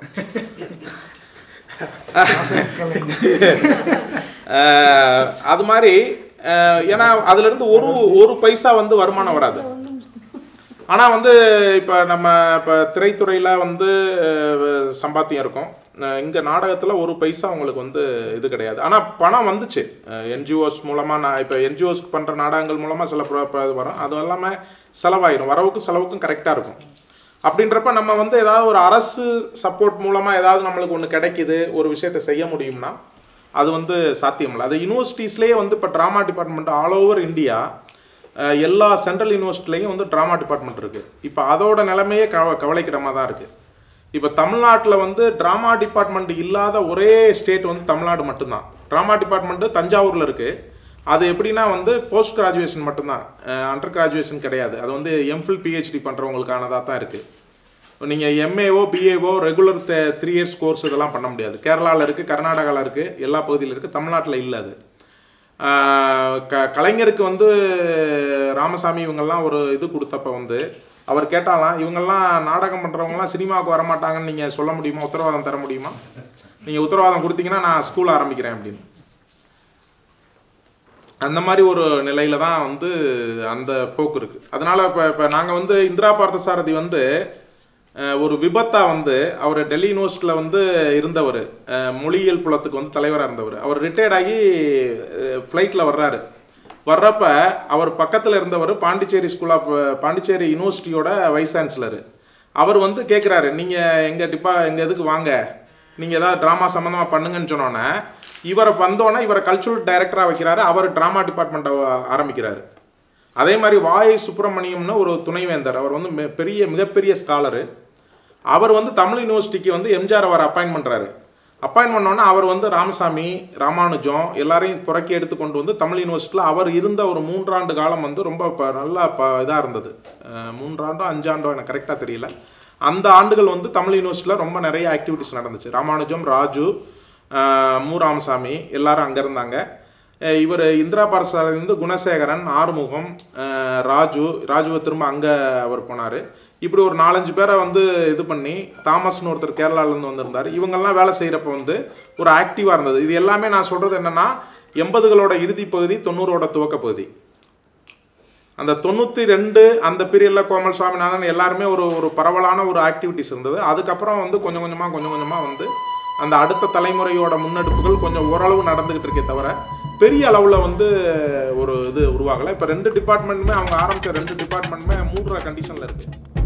அது மாதிரி அஹ், ஏன்னா அதுலேருந்து ஒரு ஒரு பைசா வந்து வருமானம் வராது ஆனால் வந்து இப்போ நம்ம இப்போ திரைத்துறையில் வந்து அஹ், சம்பாத்தியம் இருக்கும் இங்கே நாடகத்தில் ஒரு பைசா உங்களுக்கு வந்து இது கிடையாது ஆனால் பணம் வந்துச்சு என்ஜிஓஸ் மூலமாக நான் இப்போ என்ஜிஓஸ்க்கு பண்ணுற நாடகங்கள் மூலமாக சில ப்ர- ப்ர- இது வரும் அது எல்லாமே செலவாயிரும் வரவுக்கும் செலவுக்கும் கரெக்டாக இருக்கும் அப்படின்றப்ப நம்ம வந்து ஏதாவது ஒரு அரசு சப்போர்ட் மூலமாக ஏதாவது நம்மளுக்கு ஒன்று கிடைக்குது ஒரு விஷயத்தை செய்ய முடியும்னா அது வந்து சாத்தியமில்லை அது யூனிவர்சிட்டிஸ்லேயே வந்து இப்போ drama department all over India அஹ் எல்லா சென்ட்ரல் யூனிவர்சிட்டிலையும் வந்து ட்ராமா டிபார்ட்மெண்ட் இருக்குது இப்போ அதோட நிலைமையே கவ கவலைக்கிடமாக தான் இருக்குது இப்போ தமிழ்நாட்டில் வந்து ட்ராமா டிபார்ட்மெண்ட் இல்லாத ஒரே ஸ்டேட் வந்து தமிழ்நாடு மட்டும்தான் ட்ராமா டிபார்ட்மெண்ட்டு தஞ்சாவூரில் இருக்குது அது எப்படின்னா வந்து போஸ்ட் கிராஜுவேஷன் மட்டும்தான் அண்டர் கிராஜுவேஷன் கிடையாது அது வந்து எம்ஃபில் பிஹெச்டி பண்ணுறவங்களுக்கானதாக தான் இருக்குது நீங்கள் எம்ஏஓ பிஏஓ ரெகுலர் த்ரீ இயர்ஸ் கோர்ஸ் இதெல்லாம் பண்ண முடியாது கேரளாவில் இருக்குது கர்நாடகாவில் இருக்குது எல்லா பகுதியில் இருக்குது தமிழ்நாட்டில் இல்லை அது ஆஹ் க கலைஞருக்கு வந்து ராமசாமி இவங்கெல்லாம் ஒரு இது கொடுத்தப்ப வந்து அவர் கேட்டாலாம் இவங்கெல்லாம் நாடகம் பண்ணுறவங்கலாம் சினிமாவுக்கு வரமாட்டாங்கன்னு நீங்கள் சொல்ல முடியுமா உத்தரவாதம் தர முடியுமா நீங்கள் உத்தரவாதம் கொடுத்தீங்கன்னா நான் ஸ்கூல் ஆரம்பிக்கிறேன் அப்படின்னு அந்த மாதிரி ஒரு நிலையில தான் வந்து அந்த போக்கு இருக்கு அதனால இப்போ இப்போ நாங்கள் வந்து இந்திரா பார்த்தசாரதி வந்து அஹ், ஒரு விபத்தா வந்து அவர் டெல்லி யூனிவர்சிட்டியில் வந்து இருந்தவர் அஹ், மொழியியல் புலத்துக்கு வந்து தலைவராக இருந்தவர் அவர் ரிட்டையர்ட் ஆகி ஃப்ளைட்டில் வர்றாரு வர்றப்ப அவர் பக்கத்தில் இருந்தவர் பாண்டிச்சேரி ஸ்கூல் ஆஃப் பாண்டிச்சேரி யூனிவர்சிட்டியோட வைஸ் சான்சலர் அவர் வந்து கேட்குறாரு நீங்கள் எங்கள் டிப்பா எங்கள் இதுக்கு வாங்க நீங்கள் ஏதாவது ட்ராமா சம்மந்தமாக பண்ணுங்கன்னு சொன்னோன்னே இவரை வந்தோன்னே இவரை கல்ச்சுரல் டைரக்டராக வைக்கிறாரு அவர் ட்ராமா டிபார்ட்மெண்ட்டை ஆரம்பிக்கிறாரு அதே மாதிரி வாய் சுப்பிரமணியம்னு ஒரு துணைவேந்தர் அவர் வந்து மிக- பெரிய மிகப்பெரிய ஸ்காலரு அவர் வந்து தமிழ் யூனிவர்சிட்டிக்கு வந்து எம்ஜிஆர் அவர் அப்பாயின்ட் பண்ணுறாரு அப்பாயின்ட் பண்ணோன்னே அவர் வந்து ராமசாமி ராமானுஜம் எல்லாரையும் புறக்கி எடுத்து கொண்டு வந்து தமிழ் யூனிவர்சிட்டியில் அவர் இருந்த ஒரு மூன்றாண்டு காலம் வந்து ரொம்ப ப நல்லா ப இதாக இருந்தது அஹ் மூன்றாண்டோ அஞ்சாண்டோ எனக்கு கரெக்டாக தெரியல அந்த ஆண்டுகள் வந்து தமிழ் யூனிவர்சிட்டியில் ரொம்ப நிறைய ஆக்டிவிட்டிஸ் நடந்துச்சு ராமானுஜம் ராஜு அஹ் மு ராமசாமி எல்லாரும் அங்கே இருந்தாங்க இவர் இந்திரா பாரசாலை வந்து குணசேகரன் ஆறுமுகம் அஹ் ராஜு ராஜுவை திரும்ப அங்கே அவர் போனார் இப்படி ஒரு நாலஞ்சு பேரை வந்து இது பண்ணி தாமஸ்னு ஒருத்தர் கேரளாலேருந்து வந்திருந்தார் இவங்கெல்லாம் வேலை செய்கிறப்ப வந்து ஒரு ஆக்டிவாக இருந்தது இது எல்லாமே நான் சொல்கிறது என்னென்னா எண்பதுகளோட இறுதி பகுதி தொண்ணூறோட துவக்க பகுதி அந்த தொண்ணூற்றி ரெண்டு அந்த பீரியடில் கோமல் சுவாமிநாதன் எல்லாருமே ஒரு ஒரு பரவலான ஒரு ஆக்டிவிட்டிஸ் இருந்தது அதுக்கப்புறம் வந்து கொஞ்சம் கொஞ்சமாக கொஞ்சம் கொஞ்சமாக வந்து அந்த அடுத்த தலைமுறையோட முன்னெடுப்புகள் கொஞ்சம் ஓரளவு நடந்துகிட்டு இருக்கே தவிர பெரிய அளவில் வந்து ஒரு இது உருவாகலை இப்போ ரெண்டு டிபார்ட்மெண்ட்டுமே அவங்க ஆரம்பித்த ரெண்டு டிபார்ட்மெண்ட்டுமே மூடுற கண்டிஷனில் இருக்குது